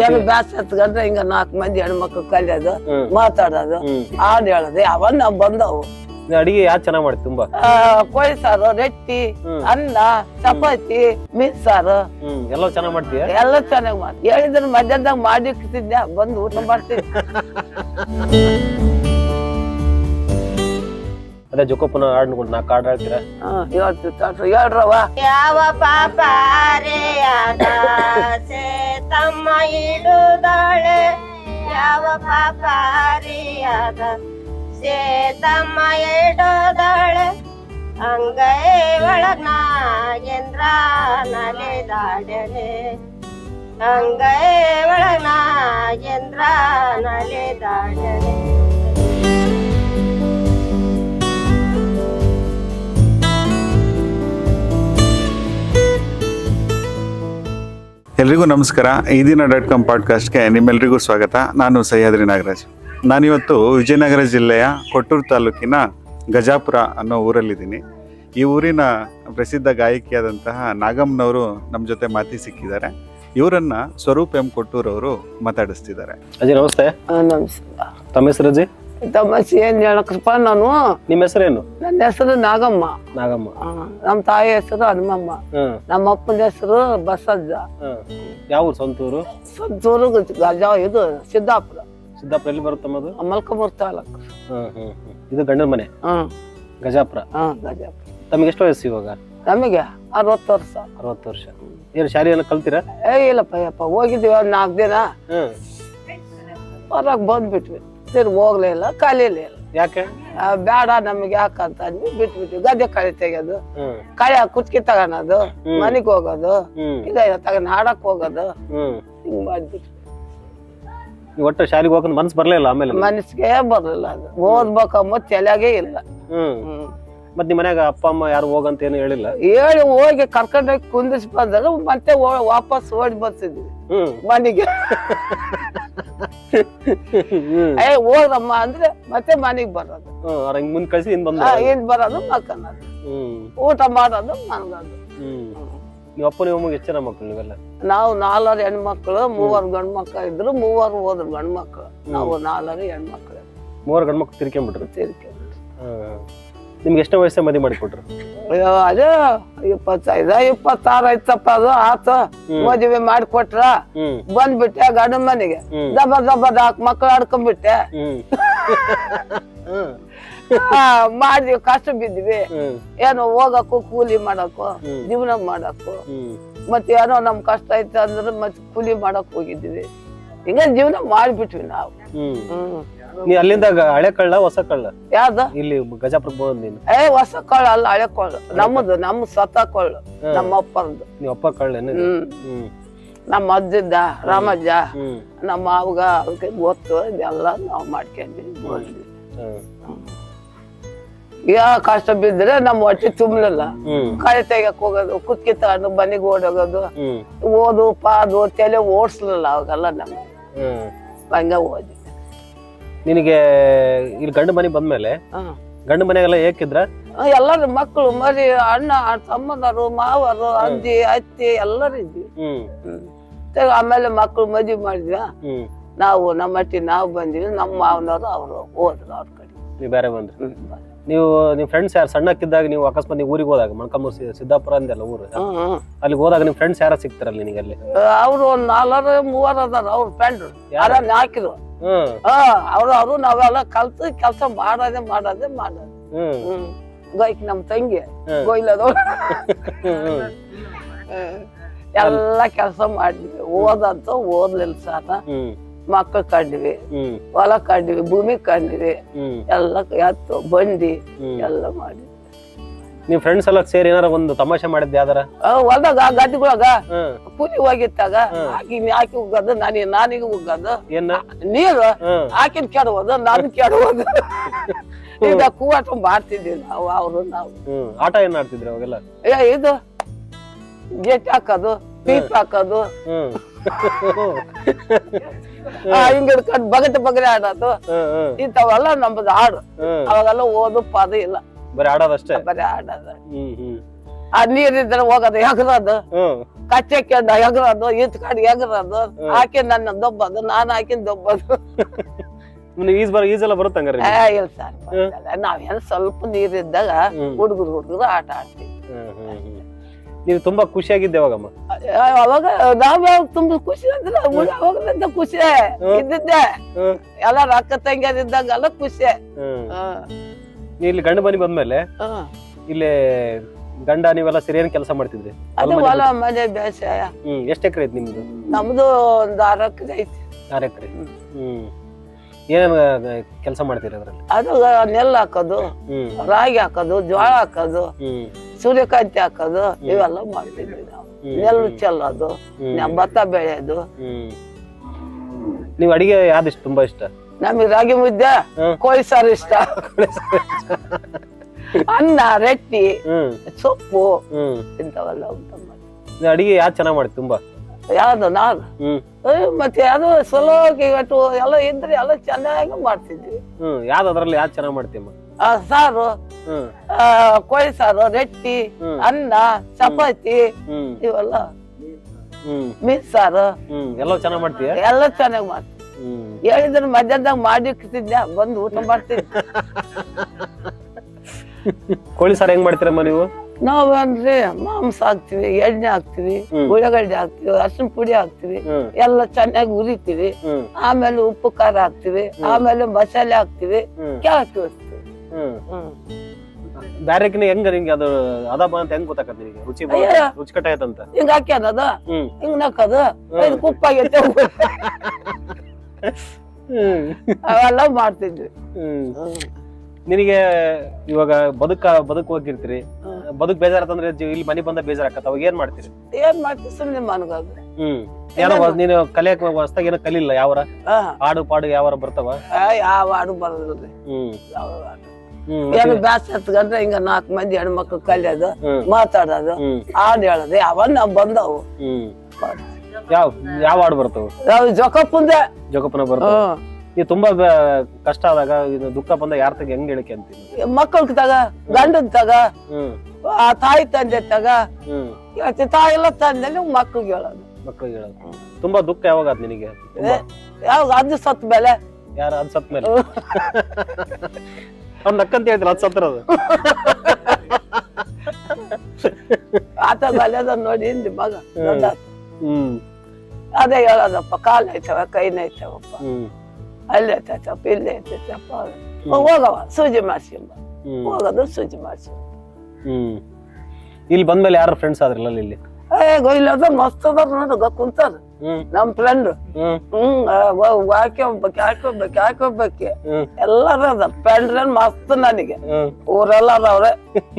ಏನೋ ಬ್ಯಾಸ್ ಹತ್ಕೊಂಡ್ರೆ ಹಿಂಗ ನಾಲ್ಕು ಮಂದಿ ಹೆಣ್ಮಕ್ಳು ಕಲಿಯೋದು ಹ್ಮ್. ಮಾತಾಡೋದು ಹ್ಮ್ ಹಾಡು ಹೇಳೋದು ಅವನ್ನ ಬಂದವು ನೀವ್ ಅಡಿಗೆ ಯಾವ್ದು ಚೆನ್ನಾಗ್ ಮಾಡ್ತಿ ತುಂಬಾ ಆ, ಕೋಳಿ ಸಾರು ರೊಟ್ಟಿ ಹ್ಮ್. ಅನ್ನ ಚಪಾತಿ ಮೀನ್ ಸಾರು ಹ್ಮ್ ಎಲ್ಲ ಚೆನ್ನಾಗ್ ಮಾಡ್ತೀಯ ಎಲ್ಲ ಚೆನ್ನಾಗಿ ಮಾಡಿ ಹೇಳಿದ್ರೆ ಮಧ್ಯಾಹ್ನದಾಗ ಮಾಡಿಕ್ತಿದ್ದೆ ಬಂದು ಊಟ ಮಾಡ್ತಿದ್ದೆ ಅದೇ ಜೋಕೋಪನ ಹಾಡ್ ನೋಡ್ ನಾಲ್ಕು ಹಾಡ್ ಹೇಳ್ತೀರಾ ಹ್ಮ್ ಹೇಳ್ತಿತ್ತು ಹೇಳ್ರವ ಯಾವ ಪಾಪಾರೆಯಾದ ತಮ್ಮ ಇಡುದಾಳೆ ಯಾವ ಪಾಪಾರಿಯಾದ ತಮ್ಮ ಇಡುದಾಳೆ ಅಂಗೈ ಒಳಗ್ ನಾಗೇಂದ್ರ ನಲಿದಾಡಲೆ ಅಂಗೈ ಒಳಗ್ ನಾಗೇಂದ್ರ ನಲಿದಾಡಲೆ ಎಲ್ರಿಗೂ ನಮಸ್ಕಾರ ಈ ದಿನ ಡಾಟ್ ಕಾಮ್ ಪಾಡ್ಕಾಸ್ಟ್ಗೆ ನಿಮ್ಮೆಲ್ರಿಗೂ ಸ್ವಾಗತ ನಾನು ಸಹ್ಯಾದ್ರಿ ನಾಗರಾಜ್ ನಾನಿವತ್ತು ವಿಜಯನಗರ ಜಿಲ್ಲೆಯ ಕೊಟ್ಟೂರು ತಾಲೂಕಿನ ಗಜಾಪುರ ಅನ್ನೋ ಊರಲ್ಲಿದ್ದೀನಿ ಈ ಊರಿನ ಪ್ರಸಿದ್ಧ ಗಾಯಕಿಯಾದಂತಹ ನಾಗಮ್ಮನವರು ನಮ್ಮ ಜೊತೆ ಮಾತಿ ಸಿಕ್ಕಿದ್ದಾರೆ ಇವರನ್ನ ಸ್ವರೂಪ್ ಎಂ ಕೊಟ್ಟೂರವರು ಮಾತಾಡಿಸ್ತಿದ್ದಾರೆ ಅಜ್ಜಿ ನಮಸ್ತೆ ನಮಸ್ಕಾರ ತಮ್ಮ ಹೆಸರು ಅಜ್ಜಿ ತಮ್ಮಸಿ ಏನ್ ಹೇಳಕ್ರಪ್ಪ ನಾನು ನಿಮ್ಮ ಹೆಸರೇನು ನನ್ನ ಹೆಸರು ನಾಗಮ್ಮ ನಾಗಮ್ಮ ಆ, ನಮ್ಮ ತಾಯಿ ಹೆಸರು ಹನುಮಮ್ಮ ಹ್ಮ್ ನಮ್ಮ ಅಪ್ಪನ ಹೆಸರು ಬಸಜ್ಜ ಹ್ಮ್ ಯಾವ ಊರು ಸ್ವಂತ ಊರು ಸಂತೂರು ಗಜ ಇದು ಸಿದ್ದಾಪುರ ಸಿದ್ದಾಪುರ ಎಲ್ಲಿ ಬರುತ್ತಮ್ಮದು ಮಲ್ಕಮೂರ್ ತಾಲೂಕು ಹ್ಮ್ ಹ್ಮ್ ಹ್ಮ್. ಇದು ಗಂಡನ ಮನೆ ಹ್ಮ್ ಗಜಾಪುರ ಹ್ಮ್ ಗಜಾಪುರ ತಮಗೆ ಎಷ್ಟು ವಯಸ್ಸು ಇವಾಗ ನಮಗೆ ಅರವತ್ತು ವರ್ಷ ಅರವತ್ತು ವರ್ಷ ಏನು ಶಾಲೆಯನ್ನು ಕಲ್ತೀರಾ ಏ ಇಲ್ಲಪ್ಪ ಯಪ್ಪ ಹೋಗಿದ್ವಿ ಒಂದ್ ನಾಲ್ಕು ದಿನ ಹ್ಮ್ ಹೊರಗೆ ಬಂದ್ಬಿಟ್ವಿ ತಿರ್ಗಿ ಹೋಗ್ಲೇ ಇಲ್ಲ ಕಲೀಲೇ ಇಲ್ಲ ಯಾಕೆ ಆ, ಬೇಡ ನಮಗೆ ಯಾಕಂತ ಅಂದ್ವಿ ಬಿಟ್ಬಿಟ್ವಿ ಗದ್ದೆ ಕಳೆ ತೆಗೆಯೋದು ಹ್ಮ್ ಕಳೆ ಕುಚ್ಕಿ ತಗೊಳೋದು ಹ್ಮ್. ಮನೆಗೆ ಹೋಗೋದು ಹ್ಮ್ ಈಗ ತಗೊಂಡ್ ಹಾಡಕ್ ಹೋಗೋದು ಹ್ಮ್ ಹಿಂಗ್ ಮಾಡ್ಬಿಟ್ವಿ ನೀವು ಒಟ್ಟು ಶಾಲೆಗೆ ಹೋಗಕ್ ಮನ್ಸು ಬರ್ಲಿಲ್ಲ ಆಮೇಲೆ ಮನಸ್ಸಿಗೆ ಬರಲಿಲ್ಲ ಅದು ಓದ್ಬೇಕಂಬ ತಲೆಯಾಗೆ ಇಲ್ಲ ಹ್ಮ್ ಹ್ಮ್. ಮತ್ ನಿಮ್ಮ ಮನ್ಯಾಗ ಅಪ್ಪ ಅಮ್ಮ ಯಾರು ಹೋಗಂತ ಏನು ಹೇಳಿಲ್ಲ ಹೇಳಿ ಹೋಗಿ ಕರ್ಕೊಂಡೋಗಿ ಕುಂದಿಸ್ ಬಂದಾಗ ಮತ್ತೆ ಓ- ವಾಪಸ್ ಓಡಿ ಬರ್ತಿದ್ವಿ ಹ್ಮ್ ಮನೆಗೆ ಹ್ಮ್ ಏ ಹೋಗ್ರಮ್ಮ ಅಂದ್ರೆ ಮತ್ತೆ ಮನೆಗೆ ಬರೋದು ಹ್ಮ್ ಅವ್ರ ಹಿಂಗ್ ಮುಂದ್ ಕಳ್ಸಿ ಹಿಂದ್ ಬಂದ ಆ, ಏನ್ ಬರೋದು ಮಕ್ಕಳದು ಹ್ಮ್ ಊಟ ಮಾಡೋದು ಮನ್ಗೋದು ಹ್ಮ್ ನೀವು ಅಪ್ಪ ನೀವು ಅಮ್ಮಗೆ ಎಷ್ಟು ಜನ ಮಕ್ಕಳು ನೀವೆಲ್ಲ ನಾವು ನಾಲ್ವರು ಹೆಣ್ಮಕ್ಳು ಮೂವರು ಗಂಡ್ ಮಕ್ಳು ಇದ್ರು ಮೂವರು ಹೋದ್ರು ಗಂಡ್ ಮಕ್ಳು ನಾವು ನಾಲ್ವರು ಹೆಣ್ಮಕ್ಳು ಮೂವರು ಗಂಡ್ ಮಕ್ಳು ತಿರ್ಕೊಂಬಿಟ್ರು ತಿರ್ಕೊಂಡು ಹ್ಮ್ ನಿಮ್ಗೆ ಎಷ್ಟನೇ ವಯಸ್ಸೇ ಮದುವೆ ಮಾಡಿಕೊಟ್ರು ಅಯ್ಯೋ ಅದೇ ಇಪ್ಪತ್ತೈದ ಇಪ್ಪತ್ತಾರು ಐತಪ್ಪ ಅದು ಆತು ಮದುವೆ ಮಾಡಿಕೊಟ್ರ ಹ್ಮ್ ಬಂದ್ಬಿಟ್ಟೆ ಗಂಡ ಮನೆಗೆ ಹ್ಮ್. ದಬ ದಬ ನಾಲ್ಕು ಮಕ್ಳು ಆಡ್ಕೊಂಡ್ಬಿಟ್ಟೆ ಹ್ಮ್ ಹ್ಮ್ ಆ, ಮಾಡಿದ್ವಿ ಕಷ್ಟ ಬಿದ್ವಿ ಹ್ಮ್ ಏನೋ ಹೋಗಕ್ಕೂ ಕೂಲಿ ಮಾಡಕ್ಕೂ ಹ್ಮ್. ಜೀವನ ಮಾಡಕ್ಕೂ ಹ್ಮ್ ಮತ್ತೆ ಏನೋ ನಮ್ ಕಷ್ಟ ಐತೆ ಅಂದ್ರೆ ಮತ್ತೆ ಕೂಲಿ ಮಾಡಕ್ ಹೋಗಿದ್ವಿ ಹಿಂಗ ಜೀವನ ಮಾಡ್ಬಿಟ್ವಿ ನಾವು ಹ್ಮ್ ಹ್ಮ್ ನೀ ಅಲ್ಲಿಂದ ಗ- ಹಳೆ ಕಳ್ಳ ಹೊಸ ಕಳ್ಳ ಯಾವ್ದು ಇಲ್ಲಿ ಗಜಾಪುರಕ್ಕೆ ಬಂದ್ ನೀನು ಏ ಹೊಸ ಕೊಳ್ಳ ಅಲ್ಲ ಹಳೆ ಕೊಳ್ಳು ನಮ್ಮದು ನಮ್ಮ ಸ್ವತಃ ಕೊಳ್ಳು ನಮ್ಮ ಅಪ್ಪರದು ನೀವು ಅಪ್ಪ ಕಳ್ಳೇನು ಹ್ಮ್ ಹ್ಮ್ ನಮ್ಮ ಅಜ್ಜದ್ದ ರಾಮಜ್ಜ ಹ್ಮ್ ನಮ್ಮ ಅವಗ ಅವ್ರಿಗೆ ಗೊತ್ತು ಇದೆಲ್ಲ ನಾವು ಮಾಡ್ಕೊಂಡ್ವಿ ಬಂದ್ವಿ ಹ್ಮ್ ಈಗ ಕಷ್ಟ ಬಿದ್ರೆ ನಮ್ಮ ಹೊಟ್ಟೆ ತುಂಬಲಿಲ್ಲ ಹ್ಮ್ ಕಳೆ ತೆಗಿಯಕ್ ಹೋಗೋದು ಕುತ್ಕಿ ತಗೊಂಡು ಮನೆಗೆ ಓಡೋಗೋದು ಹ್ಮ್ ಓದು ಪಾದು ತಲೆ ಓಡಿಸ್ಲಿಲ್ಲ ಅವಾಗೆಲ್ಲ ನಮ್ಗೆ ಹ್ಮ್ ಹಂಗ ಓದಿ ನಿನಗೆ ಇಲ್ಲಿ ಗಂಡ ಮನೆ ಬಂದ್ಮೇಲೆ ಹ್ಮ್ ಗಂಡ ಮನೆಗೆಲ್ಲ ಏಕಿದ್ರ ಎಲ್ಲರೂ ಮಕ್ಕಳು ಮರಿ ಅಣ್ಣ ತಮ್ಮನರು ಮಾವರು ಅಜ್ಜಿ ಅತ್ತಿ ಎಲ್ಲರೂ ಇದ್ವಿ ಹ್ಮ್ ಹ್ಮ್. ತಿರ್ಗಾ ಆಮೇಲೆ ಮಕ್ಕಳು ಮದ್ವಿ ಮಾಡಿದ್ವಿ ಹ್ಮ್ ನಾವು ನಮ್ಮ ಮಟ್ಟಿ ನಾವು ಬಂದಿವಿ ನಮ್ಮ ಮಾವನವರು ಅವರು ಹೋದ್ರು ಅವ್ರ ಕಡೆ ನೀವು ಬೇರೆ ಬಂದ್ರಿ ಹ್ಮ್. ನೀವು ನಿಮ್ ಫ್ರೆಂಡ್ಸ್ ಯಾರು ಸಣ್ಣಕ್ಕಿದ್ದಾಗ ನೀವು ಅಕಸ್ಮಾತ್ ನೀವು ಊರಿಗೆ ಹೋದಾಗ ಮೊಣಕಾಮೂರು ಸಿ- ಸಿದ್ದಾಪುರ ಅಂದೆಲ್ಲ ಊರು ಹ್ಮ್, ಹ್ಮ್. ಅಲ್ಲಿಗೆ ಹೋದಾಗ ನಿಮ್ ಫ್ರೆಂಡ್ಸ್ ಯಾರ ಸಿಗ್ತಾರಲ್ಲ ನಿನಗೆ ಅಲ್ಲಿ ಅವ್ರು ಒಂದ್ ನಾಲ್ವರು ಮೂವರು ಅದಾರ ಅವ್ರ ಫ್ರೆಂಡ್ರು ಯಾರ ಹಾಕಿದ್ರು ಹ್ಮ್ ಹಾ ಅವ್ರು ಅವರು ನಾವೆಲ್ಲ ಕಲ್ತು ಕೆಲಸ ಮಾಡೋದೇ ಮಾಡೋದೇ ಮಾಡೋದು ಹ್ಮ್ ಹ್ಮ್ ಗೈಕ್ ನಮ್ ತಂಗಿ ಹ್ಮ್. ಗೊಯ್ಲದವ್ರು ಹ್ಮ್ ಎಲ್ಲ ಕೆಲಸ ಮಾಡಿದ್ವಿ ಓದಂತ ಓದ್ಲಿಲ್ಲ ಸಾರ ಹ್ಮ್ ಮಕ್ಕಳು ಕಂಡ್ವಿ ಹ್ಮ್ ಹೊಲ ಕಂಡ್ವಿ ಭೂಮಿ ಕಂಡ್ವಿ ಹ್ಮ್ ಎಲ್ಲ ಎತ್ತು ಬಂಡಿ ಹ್ಮ್. ಎಲ್ಲ ಮಾಡಿದ್ವಿ ನಿಮ್ ಫ್ರೆಂಡ್ಸ್ ಎಲ್ಲ ಸೇರಿ ಏನಾರ ಒಂದು ತಮಾಷೆ ಮಾಡಿದ್ದೆ ಯಾವ್ದಾರ ಆ, ಹೊಲ್ದಾಗ ಗದ್ದೆಗಳಾಗ ಹ್ಮ್ ಕೂಲಿ ಹೋಗಿತ್ತಾಗ ಹಾಕಿ ಹಾಕಿ ಉಗ್ಗದು ನನಗೆ ನಾನಿಗೆ ಉಗ್ಗದು ಏನ ನೀರು ಹ್ಮ್ ಹಾಕಿನ ಕೆಡಬೋದು ನಾನು ಕೆಡಬೋದು ಈಗ ಕೂವಾಟ ಮಾಡ್ತಿದ್ವಿ ನಾವು ಅವರು ನಾವು ಹ್ಮ್ ಆಟ ಏನ್ ಆಡ್ತಿದ್ರಿ ಅವಾಗೆಲ್ಲ ಏ ಇದು ಗೇಟ್ ಹಾಕೋದು ಪೀಪ್ ಹಾಕೋದು ಹ್ಮ್ ಆ, ಹಿಂಗ್ ಹಿಡ್ಕೊಂಡು ಬಗಟೆ ಬಗರೆ ಆಡೋದು ಹ್ಮ್ ಹ್ಮ್ ಇಂಥವೆಲ್ಲ ನಮ್ಮದು ಹಾಡು ಹ್ಮ್ ಅವಾಗೆಲ್ಲ ಓದು ಪದ ಇಲ್ಲ ಬರೀ ಆಡೋದಷ್ಟೇ ಬರೀ ಆಡೋದು ಹ್ಮ್ ಹ್ಮ್ ಆ ನೀರಿದ್ರೆ ಹೋಗೋದು ಎಗರೋದು ಹ್ಮ್ ಕಚ್ಚಕ್ಕೆಂದ ಎಗರೋದು ಇತ್ಕಂಡು ಎಗರೋದು ಹಾಕಿ ನನ್ನ ದೊಬ್ಬದು ನಾನು ಹಾಕಿನ ದೊಬ್ಬದು ನಿಮ್ಗೆ ಈಜ್ ಬರ ಈಜೆಲ್ಲ ಬರುತ್ತೆ ಹಂಗಾರೆ ಏ ಇಲ್ಲ ಸರ್ ನಾವೇನು ಸ್ವಲ್ಪ ನೀರಿದ್ದಾಗ ಹ್ಮ್. ಹುಡುಗರು ಹುಡುಗರು ಆಟ ಆಡ್ತೀವಿ ಹ್ಮ್ ಹ್ಮ್ ಹ್ಮ್ ನೀವು ತುಂಬಾ ಖುಷಿಯಾಗಿದ್ದೆ ಅವಾಗಮ್ಮ ಆ- ಅವಾಗ ನಾವ್ ಯಾವಾಗ ತುಂಬಾ ಖುಷಿ ಅಂದ್ರೆ ಅವಾಗಲಿಂದ ಖುಷಿ ಇದ್ದಿದ್ದೆ ಹ್ಮ್ ಎಲ್ಲ ರೊಕ್ಕ ತಂಗಿಯದಿದ್ದಂಗೆಲ್ಲ ಖುಷಿ ಹ್ಮ್ ಹ್ಮ್. ನೀವು ಇಲ್ಲಿ ಗಂಡು ಮನೆ ಬಂದ್ಮೇಲೆ ಹ್ಮ್. ಇಲ್ಲಿ ಗಂಡ ನೀವೆಲ್ಲ ಸರಿ ಏನ್ ಕೆಲಸ ಮಾಡ್ತಿದ್ರಿ ಅದು ಹೊಲ ಮನೆ ಬೇಸಾಯ ಹ್ಮ್ ಎಷ್ಟ್ ಎಕರೆ ಐತಿ ನಿಮ್ದು ನಮ್ದು ಒಂದ್ ಆರು ಎಕರೆ ಐತಿ ಆರು ಎಕರೆ ಹ್ಮ್ ಏನೇನ್ ಕೆಲಸ ಮಾಡ್ತೀರಿ ಅದ್ರಲ್ಲಿ ಅದು ನೆಲ್ ಹಾಕೋದು ಹ್ಮ್ ರಾಗಿ ಹಾಕೋದು ಜೋಳ ಹಾಕೋದು ಹ್ಮ್ ಸೂರ್ಯಕಾಂತಿ ಹಾಕೋದು ಇವೆಲ್ಲ ಮಾಡ್ತಿದ್ವಿ ನಾವು ಹ್ಮ್. ನೆಲ್ಲು ಚೆಲ್ಲೋದು ಹ್ಮ್. ನ- ಭತ್ತ ಬೆಳೆಯೋದು ಹ್ಮ್ ನೀವು ಅಡಿಗೆ ಯಾವ್ದಿಷ್ಟ ತುಂಬಾ ಇಷ್ಟ ನಮಗೆ ರಾಗಿ ಮುದ್ದೆ ಹ್ಮ್. ಕೋಳಿ ಸಾರು ಇಷ್ಟ ಅನ್ನ ರೊಟ್ಟಿ ಹ್ಮ್ ಸೊಪ್ಪು ಹ್ಮ್ ಇಂಥವೆಲ್ಲ ಊಟ ಮಾಡಿ ನೀವು ಅಡಿಗೆ ಯಾವ್ದು ಚೆನ್ನಾಗ್ ಮಾಡ್ತಿ ತುಂಬಾ ಯಾವ್ದು ನಾನು ಹ್ಮ್ ಏ, ಮತ್ತೆ ಅದು ಸಲೋಗಿ ಇವತ್ತು ಎಲ್ಲ ಇದ್ರೆ ಎಲ್ಲ ಚೆನ್ನಾಗಿ ಮಾಡ್ತಿದ್ವಿ ಹ್ಮ್ ಯಾವ್ದು ಅದ್ರಲ್ಲಿ ಯಾವ್ದು ಚೆನ್ನಾಗ್ ಮಾಡ್ತೀಯಮ್ಮ ಆ, ಸಾರು ಹ್ಮ್ ಆ, ಕೋಳಿ ಸಾರು ರೊಟ್ಟಿ ಹ್ಮ್. ಅನ್ನ ಚಪಾತಿ ಹ್ಮ್ ಇವೆಲ್ಲ ಹ್ಮ್ ಮೀನ್ ಸಾರು ಹ್ಮ್ ಎಲ್ಲ ಚೆನ್ನಾಗ್ ಮಾಡ್ತೀಯ ಎಲ್ಲ ಚೆನ್ನಾಗಿ ಮಾಡ್ತೀವಿ ಹ್ಮ್ ಹೇಳಿದ್ರೆ ಮಧ್ಯಾಹ್ನದಾಗ ಮಾಡಿಕ್ತಿದ್ದೆ ಬಂದು ಊಟ ಮಾಡ್ತಿದ್ದೆ ಕೋಳಿ ಸಾರು ಹೆಂಗ್ ಮಾಡ್ತೀರಮ್ಮ ನೀವು ನಾವು ಅಂದ್ರೆ ಮಾಂಸ ಹಾಕ್ತಿವಿ ಎಣ್ಣೆ ಹಾಕ್ತಿವಿ ಹ್ಮ್. ಉಳ್ಳಾಗಡ್ಡೆ ಹಾಕ್ತಿವಿ ಅರ್ಶಿನ ಪುಡಿ ಹಾಕ್ತಿವಿ ಹ್ಮ್ ಎಲ್ಲ ಚೆನ್ನಾಗಿ ಉರಿತೀವಿ ಹ್ಮ್ ಆಮೇಲೆ ಉಪ್ಪು ಖಾರ ಹಾಕ್ತಿವಿ ಆಮೇಲೆ ಮಸಾಲೆ ಹಾಕ್ತಿವಿ ಹ್ಮ್ ಕೆಳಕ್ಕೆ ಇಳಿಸ್ತೀವಿ ಹ್ಮ್ ಹ್ಮ್ ಬ್ಯಾರೆಕಿನ ಹೆಂಗ ನಿಂಗೆ ಅದು ಅದ ಬಾ ಅಂತ ಹೆಂಗ್ ಗೊತ್ತಾಕತ್ ನಿನಗೆ ರುಚಿ ಬಾ- ಅಯ್ಯೋ. ರುಚಿಕಟ್ಟ ಆಯ್ತಂತ ಹಿಂಗ ಹಾಕ್ಯಾನದ ಹ್ಮ್ ಹಿಂಗ್ ನಕ್ಕದು ಇದು ಕುಪ್ಪಾಗೈತೆ ಹ್ಮ್ ಅವೆಲ್ಲ ಮಾಡ್ತಿದ್ವಿ ಹ್ಮ್ ಹ್ಮ್. ನಿನಗೆ ಇವಾಗ ಬದುಕ ಬದುಕ್ ಹೋಗಿರ್ತೀರಿ ಹ್ಮ್. ಬದುಕ್ ಬೇಜಾರತ್ತಂದ್ರೆ ಜೀವ- ಇಲ್ಲಿ ಮನೆ ಬಂದ ಬೇಜಾರಾಕತ್ತ ಅವಾಗ ಏನ್ ಮಾಡ್ತೀರಿ ಏನ್ ಮಾಡ್ತೀವಿ ಸುಮ್ನೆ ಮನ್ಗೋದು ಹ್ಮ್ ಏನೋ ಹೊಸ್- ನೀನು ಕಲಿಯಕ್ ಹೊಸ್ದಾಗಿ ಏನೋ ಕಲಿಲ್ಲ ಯಾವರ ಹಾ ಹಾಡು ಪಾಡು ಯಾವರ ಬರ್ತಾವ ಆ, ಯಾವ ಹಾಡು ಬರೋದಿಲ್ರಿ ಹ್ಮ್ ಯಾವ ಹಾಡು. ಹ್ಮ್ ಏನು ಬ್ಯಾಸ ಹತ್ಕೊಂಡ್ರೆ ಹಿಂಗ ನಾಲ್ಕು ಮಂದಿ ಹೆಣ್ಮಕ್ಳು ಕಲಿಯೋದು ಹ್ಮ್ ಮಾತಾಡೋದು ಹ್ಮ್ ಹಾಡು ಹೇಳೋದು ಅವನ್ನ ನಾವ್ ಬಂದವು ಹ್ಮ್ ಯಾವ ಯಾವ ಹಾಡು ಬರ್ತಾವ ನಾವು ಜೊಕಪ್ಪಂದೆ ಜೋಗಪ್ಪನ ಬರ್ತಾವ ಈ ತುಂಬಾ ಬ- ಕಷ್ಟ ಆದಾಗ ಇದು ದುಃಖ ಬಂದಾಗ ಯಾರ ತಗ ಹೆಂಗ್ ಹೇಳಿಕೆ ಅಂತೀನಿ ಮಕ್ಕಳ ತಗ ಗಂಡನ್ ತಗ ಹ್ಮ್ ಆ ತಾಯಿ ತಂದೆ ತಗ ಹ್ಮ್ ಇವತ್ತು ತಾಯಿ ಎಲ್ಲ ತಂದೆ ಮಕ್ಳಿಗೆ ಹೇಳೋದು ಮಕ್ಳಿಗೆ ಹೇಳೋದು ತುಂಬಾ ದುಃಖ ಯಾವಾಗ ಆತ್ ನಿನಗೆ ತುಂಬಾ ಯಾವಾಗ ಅದು ಸತ್ ಮೇಲೆ ಯಾರ ಅದ್ ಸತ್ ಮೇಲೆ ಅವ್ನ್ ನಕ್ಕಂತ ಹೇಳ್ತಿಲ್ಲ ಅದ್ ಸತ್ತಿರೋದು ಆತ ಬಲ್ಯದ ನೋಡಿ ಹಿಂದಿ ಮಗ ದೊಡ್ಡ ಆತ. ಹ್ಮ್ ಅದೇ ಹೇಳೋದಪ್ಪ ಕಾಲ್ ಐತವ ಕೈನ ಐತವಪ್ಪ ಹ್ಮ್ ಅಲ್ಲಿ ಐತಪ್ಪ ಇಲ್ಲಿ ಐತಪ್ಪ ಹೋಗವ ಸೂಜಿ ಮಾಡ್ಸ್ಕೊಂಬ ಹ್ಮ್ ಹೋಗೋದು ಸೂಜಿ ಮಾಡ್ಸ್ಕೊಂಬ ಹ್ಮ್ ಇಲ್ಲಿ ಬಂದ್ಮೇಲೆ ಯಾರು ಫ್ರೆಂಡ್ಸ್ ಆದ್ರಲ್ಲ ಇಲ್ಲಿ ಏ ಗೊಯ್ಲದ ಮಸ್ತ್ ಅದಾರ ನೋಡು ಕುಂತಾರ ಹ್ಮ್ ನಮ್ ಫ್ರೆಂಡ್ ಹ್ಮ್ ಹ್ಮ್ ಹಾಕೋಬೇಕು ಹಾಕೋಬೇಕು ಹಾಕೋಬೇಕು ಹ್ಮ್ ಎಲ್ಲಾರು ಅದ ಫ್ರೆಂಡ್ ಮಸ್ತ್ ನನಗೆ ಹ್ಮ್ ಊರೆಲ್ಲಾರ ಅವ್ರೆ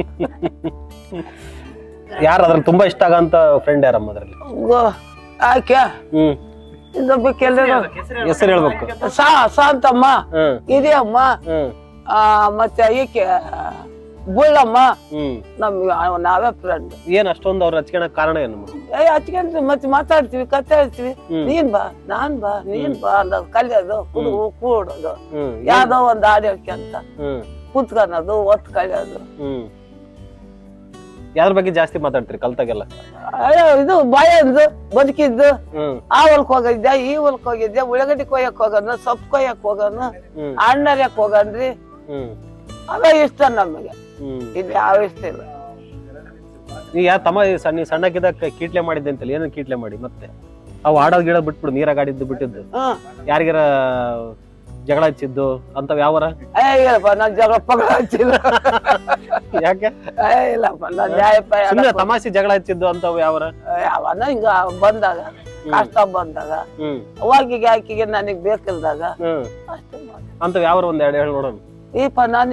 ಯಾರು ಅದ್ರಲ್ಲಿ ತುಂಬಾ ಇಷ್ಟ ಆಗಂತ ಫ್ರೆಂಡ್ ಯಾರಮ್ಮ ಅದ್ರಲ್ಲಿ ಗೋ- ಆಕೆ ಹ್ಮ್ ಇನ್ನೊಬ್ಬ ಕೆಲವರು ಹೆಸರು ಹೇಳ್ಬೇಕು ಸಾ ಶಾಂತಮ್ಮ ಹ್ಮ್ ಹಿರಿಯಮ್ಮ ಹ್ಮ್ ಆ, ಮತ್ತೆ ಈಕೆ ಬುಳ್ಳಮ್ಮ ಹ್ಮ್ ನಮ್ಗೆ ಅವ್- ನಾವೇ ಫ್ರೆಂಡ್ ಏನ್ ಅಷ್ಟೊಂದು ಅವ್ರ ಹಚ್ಕೊಳಕ್ ಕಾರಣ ಏನು ಏ ಹಚ್ಕೊಂಡ್ರಿ ಮತ್ತೆ ಮಾತಾಡ್ತೀವಿ ಕತೆ ಹೇಳ್ತೀವಿ ಹ್ಮ್. ನೀನ್ ಬಾ ನಾನ್ ಬಾ ನೀನ್ ಬಾ ಅನ್ನೋದು ಕಲಿಯೋದು ಕುಡು ಕೂಡೋದು ಹ್ಮ್ ಯಾವ್ದೋ ಒಂದ್ ಹಾಡು ಹೇಳ್ಕೊಂತ ಹ್ಮ್ ಕುತ್ಕೊಳೋದು ಒತ್ ಕಲಿಯೋದು ಹ್ಮ್ ಯಾವ್ದ್ರ ಬಗ್ಗೆ ಜಾಸ್ತಿ ಮಾತಾಡ್ತೀರಿ ಕಲ್ತಾಗೆಲ್ಲ ಅಯ್ಯೋ ಇದು ಬಾಯಂದು ಬದುಕಿದ್ದು ಹ್ಮ್ ಆ ಹೊಲ್ಕ್ ಹೋಗಿದ್ದೆ ಈ ಹೊಲ್ಕ್ ಹೋಗಿದ್ದೆ ಉಳ್ಳಾಗಡ್ಡಿ ಕೊಯ್ಯಕ್ ಹೋಗೋನು ಸೊಪ್ಪು ಕೊಯ್ಯಕ್ ಹೋಗೋನು ಹ್ಮ್ ಅಣ್ಣರ್ಯಕ್ ಹೋಗನ್ರಿ ಹ್ಮ್ ಅವೇ ಇಷ್ಟ ನಮಗೆ ಹ್ಮ್ ಇಲ್ಲಿ ಯಾವ ಇಷ್ಟ ಇಲ್ಲ ನೀ ಯಾ ತಮ್ಮ ಈ ಸಣ್ಣ ಸಣ್ಣಕ್ಕಿದ್ದಾಗ ಕೀಟ್ಲೆ ಮಾಡಿದ್ದೆ ಅಂತಲ್ಲ ಏನೇನ್ ಕೀಟ್ಲೆ ಮಾಡಿ ಮತ್ತೆ ಅವು ಆಡೋದ್ ಗಿಡ ಬಿಟ್ಬಿಡು ನೀರಾಗ ಆಡಿದ್ದು ಬಿಟ್ಟಿದ್ದು ಹ್ಮ್ ಯಾರಿಗಾರ ಜಗಳ ಹಚ್ಚಿದ್ದು ಅಂತವ್ ಯಾವರ ಏ ಇಲ್ಲಪ್ಪ ನಾನ್ ಜಗಳ ಪಗಳ ಹಚ್ಚಿಲ್ಲ ಯಾಕೆ ಏ ಇಲ್ಲಪ್ಪ ನಾನ್ ನ್ಯಾಯಪಾಯ ಸುಮ್ಮನೆ ತಮಾಷೆ ಜಗಳ ಹಚ್ಚಿದ್ದು ಅಂತವ್ ಯಾವರ ಅವನ ಹಿಂಗ ಬಂದಾಗ ಕಷ್ಟ ಬಂದಾಗ ಹ್ಮ್ ಅವಾಗಿಗೆ ಆಕಿಗೆ ನನಗ್ ಬೇಕಿಲ್ದಾಗ ಹ್ಮ್ ಅಷ್ಟೇ ಮಾಡಿ ಅಂತವ್ ಯಾವ್ರ ಒಂದ್ ಎರಡು ಹೇಳಿ ನೋಡೋಣ ಈಪ ನಾನು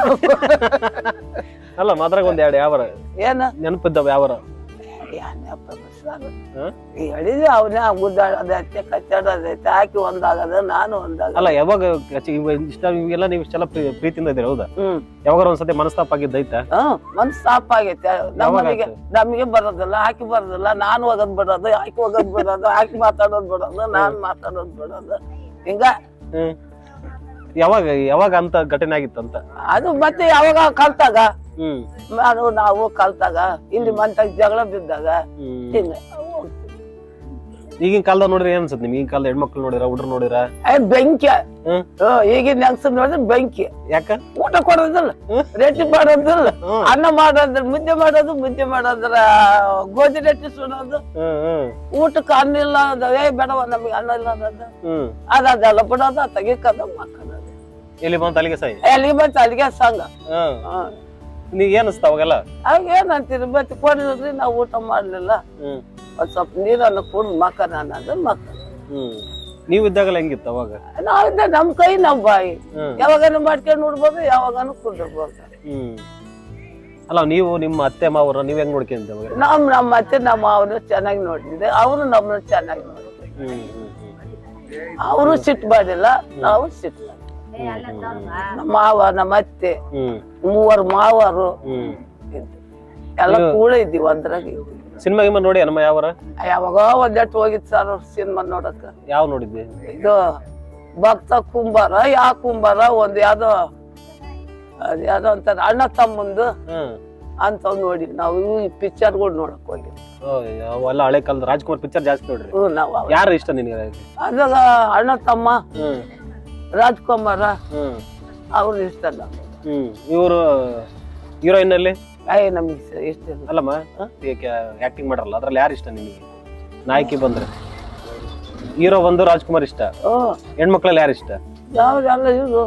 ಅಲ್ಲ ಮಾದ್ರಾಗ ಒಂದ್ ಎರಡು ಯಾವರ ಏನ ನೆನಪಿದ್ದವ್ ಯಾವರ ಏನಪ್ಪ ಬಸ್ಸಾರು ಹಾ? ಹೇಳಿದ್ವಿ ಅವನೇ ಗುದ್ದಾಡೋದೈತೆ ಕಚ್ಚಾಡೋದೈತೆ ಹಾಕಿ ಒಂದಾಗದ ನಾನು ಒಂದಾಗ ಅಲ್ಲ ಯಾವಾಗ ಹಚ್ಚಿ- ಇವ ಇಷ್ಟ ಇವೆಲ್ಲ ನೀವು ಇಷ್ಟೆಲ್ಲ ಪ್ರೀ- ಪ್ರೀತಿಯಿಂದ ಇದ್ದೀರಿ ಹೌದಾ ಹ್ಮ್ ಯಾವಾಗ ಒಂದ್ಸತಿ ಮನಸ್ತಾಪ ಆಗಿದ್ದೈತ ಹ್ಮ್ ಮನ್ಸ್ ಸಾಪ್ ಆಗೈತೆ ನಮಗೆ ಆತು? ನಮಗೆ ಬರೋದಿಲ್ಲ ಹಾಕಿ ಬರೋದಿಲ್ಲ ನಾನು ಹೋಗೋದ್ ಬಿಡೋದು ಹಾಕಿ ಹೋಗೋದ್ ಬಿಡೋದು ಹಾಕಿ ಮಾತಾಡೋದ್ ಬಿಡೋದು ನಾನ್ ಮಾತಾಡೋದ್ ಬಿಡೋದು ಹಿಂಗ ಹ್ಮ್ ಯಾವಾಗ ಯಾವಾಗ ಅಂತ ಘಟನೆ ಆಗಿತ್ತಂತ ಅದು ಮತ್ತೆ ಯಾವಾಗ ಕಲ್ತಾಗ ಹ್ಮ್ ಅದು ನಾವು ಕಲ್ತಾಗ ಇಲ್ಲಿ ಮಂತಾಗ ಜಗಳ ಬಿದ್ದಾಗ ಹ್ಮ್ ಹಿಂಗ ಈಗಿನ ಕಾಲದಾಗ ನೋಡ್ರಿ ಏನ್ ಅನ್ಸುತ್ತೆ ನಿಮ್ಗೆ ಈಗಿನ ಕಾಲದ ಹೆಣ್ಮಕ್ಳು ನೋಡಿರ ಹುಡ್ರು ನೋಡಿರ ಏ ಬೆಂಕಿ ಹ್ಮ್. ಹ್ಮ್, ಈಗಿನ ಹೆಂಗಸ ನೋಡಿದ್ರೆ ಬೆಂಕಿ ಯಾಕ ಊಟ ಕೊಡೋದಿಲ್ಲ ಹ್ಮ್. ರೆಟ್ಟಿ ಮಾಡೋದಿಲ್ಲ ಹ್ಮ್ ಅನ್ನ ಮಾಡೋದ್ರ ಮುದ್ದೆ ಮಾಡೋದು ಮುದ್ದೆ ಮಾಡೋದ್ರ ಗೋಧಿ ರೊಟ್ಟಿ ಸುಡೋದು ಹ್ಮ್ ಹ್ಮ್ ಊಟಕ್ಕೆ ಅನ್ನ ಇಲ್ಲ ಅಂದ್ರೆ ಏ ಬೇಡವ ನಮಗೆ ಅನ್ನ ಇಲ್ಲ ಅನ್ನೋದು ಹ್ಮ್ ಅದೆಲ್ಲ ಬಿಡೋದು ತೆಗಿಕೋದು ಮಕ್ಕಳದು ಎಲ್ಲಿ ಬಂತ ಅಲ್ಲಿಗೆ ಸಾಯಿ ಎಲ್ಲಿಗೆ ಬಂತು ಅಲ್ಲಿಗೆ ಸಂಘ ಹ್ಮ್ ಹ್ಮ್. ನೀವ್ ಏನ್ ಅನ್ಸ್ತಾ ಅವಾಗೆಲ್ಲ ಆಗ ಏನಂತೀರಿ ಬತ್ತಿ ಕೊಡಿದ್ರಿ ನಾವು ಊಟ ಮಾಡ್ಲಿಲ್ಲ ಹ್ಮ್ ಒಂದ್ ಸ್ವಲ್ಪ ನೀರನ್ನು ಕುಡ್ದು ಮಕ್ಕನ ಅನ್ನೋದು ಮಕ್ಕ ಹ್ಮ್ ನೀವ್ ಇದ್ದಾಗಲ್ಲ ಹೆಂಗಿತ್ತು ಅವಾಗ ನಾವಿದ್ದ ನಮ್ ಕೈ ನಮ್ ಬಾಯಿ ಹ್ಮ್ ಯಾವಾಗನು ಮಾಡ್ಕೊಂಡು ನೋಡ್ಬೋದು ಯಾವಾಗನು ಕುಡಿರ್ಬೋದು ಹ್ಮ್ ಅಲ್ಲ ನೀವು ನಿಮ್ಮ ಅತ್ತೆ ಮಾವರ ನೀವ್ ಹೆಂಗ್ ನೋಡ್ಕೊಂತ ಅವಾಗ ನಮ್ ನಮ್ಮ ಅತ್ತೆ ನಮ್ಮ ಅವನು ಚೆನ್ನಾಗಿ ನೋಡಿದ್ದೆ ಅವರು ನಮ್ಮನ್ನ ಚೆನ್ನಾಗಿ ನೋಡಿದ್ರು ಹ್ಮ್ ಹ್ಮ್ ಹ್ಮ್ ಅವರು ಸಿಟ್ಟು ಮಾಡಿಲ್ಲ ನಾವು ಸಿಟ್ಟು ಮಾಡಿಲ್ಲ. ನಮ್ಮ ಮಾವ ನಮ್ಮ ಅತ್ತೆ ಹ್ಮ್ ಮೂವರು ಮಾವರು ಹ್ಮ್ ಇದ್ರು. ಎಲ್ಲ ಕೂಡ ಇದ್ದೀವಿ ಒಂದ್ರಾಗ ಇದ್ದೀವಿ ಸಿನಿಮಾ ಗಿಮ್ಮ ನೋಡಿ ನಮ್ಮ ಯಾವರ ಯಾವಾಗ ಒಂದೆಟ್ಟು ಹೋಗಿತ್ತು ಸರ್ ಅವ್ರ ಸಿನಿಮಾ ನೋಡಕ ಯಾವ ನೋಡಿದ್ದೆ ಇದು ಭಕ್ತ ಕುಂಬಾರ ಯಾ ಕುಂಬಾರ ಒಂದ್ ಯಾವ್ದೋ ಅದ್ ಯಾವ್ದೋ ಅಂತಾರ ಅಣ್ಣ ತಮ್ಮಂದು ಹ್ಮ್ ಅಂತವ್ ನೋಡಿ ನಾವು ಇವು ಪಿಕ್ಚರ್ಗಳು ನೋಡಕ್ ಹೋಗಿದ್ವಿ ಓ, ಅವೆಲ್ಲ ಹಳೆ ಕಾಲದ ರಾಜ್ಕುಮಾರ್ ಪಿಕ್ಚರ್ ಜಾಸ್ತಿ ನೋಡ್ರಿ ಹ್ಞೂ ನಾವು ಅವ- ಯಾರು ಇಷ್ಟ ನಿನಗೆ ಅದಾಗ ಅಣ್ಣ ತಮ್ಮ ಹ್ಮ್ ರಾಜ್ಕುಮಾರ ಹ್ಮ್ ಅವ್ರು ಇಷ್ಟ ನಮ್ಗೆ ಹ್ಮ್ ಇವರು ಹೀರೋಯಿನ್ ಅಲ್ಲಿ ಅಯ್ಯ ನಮಗೆ ಇಷ್ಟ ಇಲ್ಲ ಅಲ್ಲಮ್ಮ ಆಕ್ಟಿಂಗ್ ಮಾಡಲ್ಲ ಅದ್ರಲ್ಲಿ ಯಾರು ಇಷ್ಟ ನಿನಗೆ ನಾಯಕಿ ಬಂದ್ರೆ ಹೀರೋ ಬಂದು ರಾಜ್ಕುಮಾರ್ ಇಷ್ಟ ಹ್ಞೂ ಹೆಣ್ಮಕ್ಳಲ್ಲಿ ಯಾರು ಇಷ್ಟ ಯಾವ್ದೆಲ್ಲ ಇವರು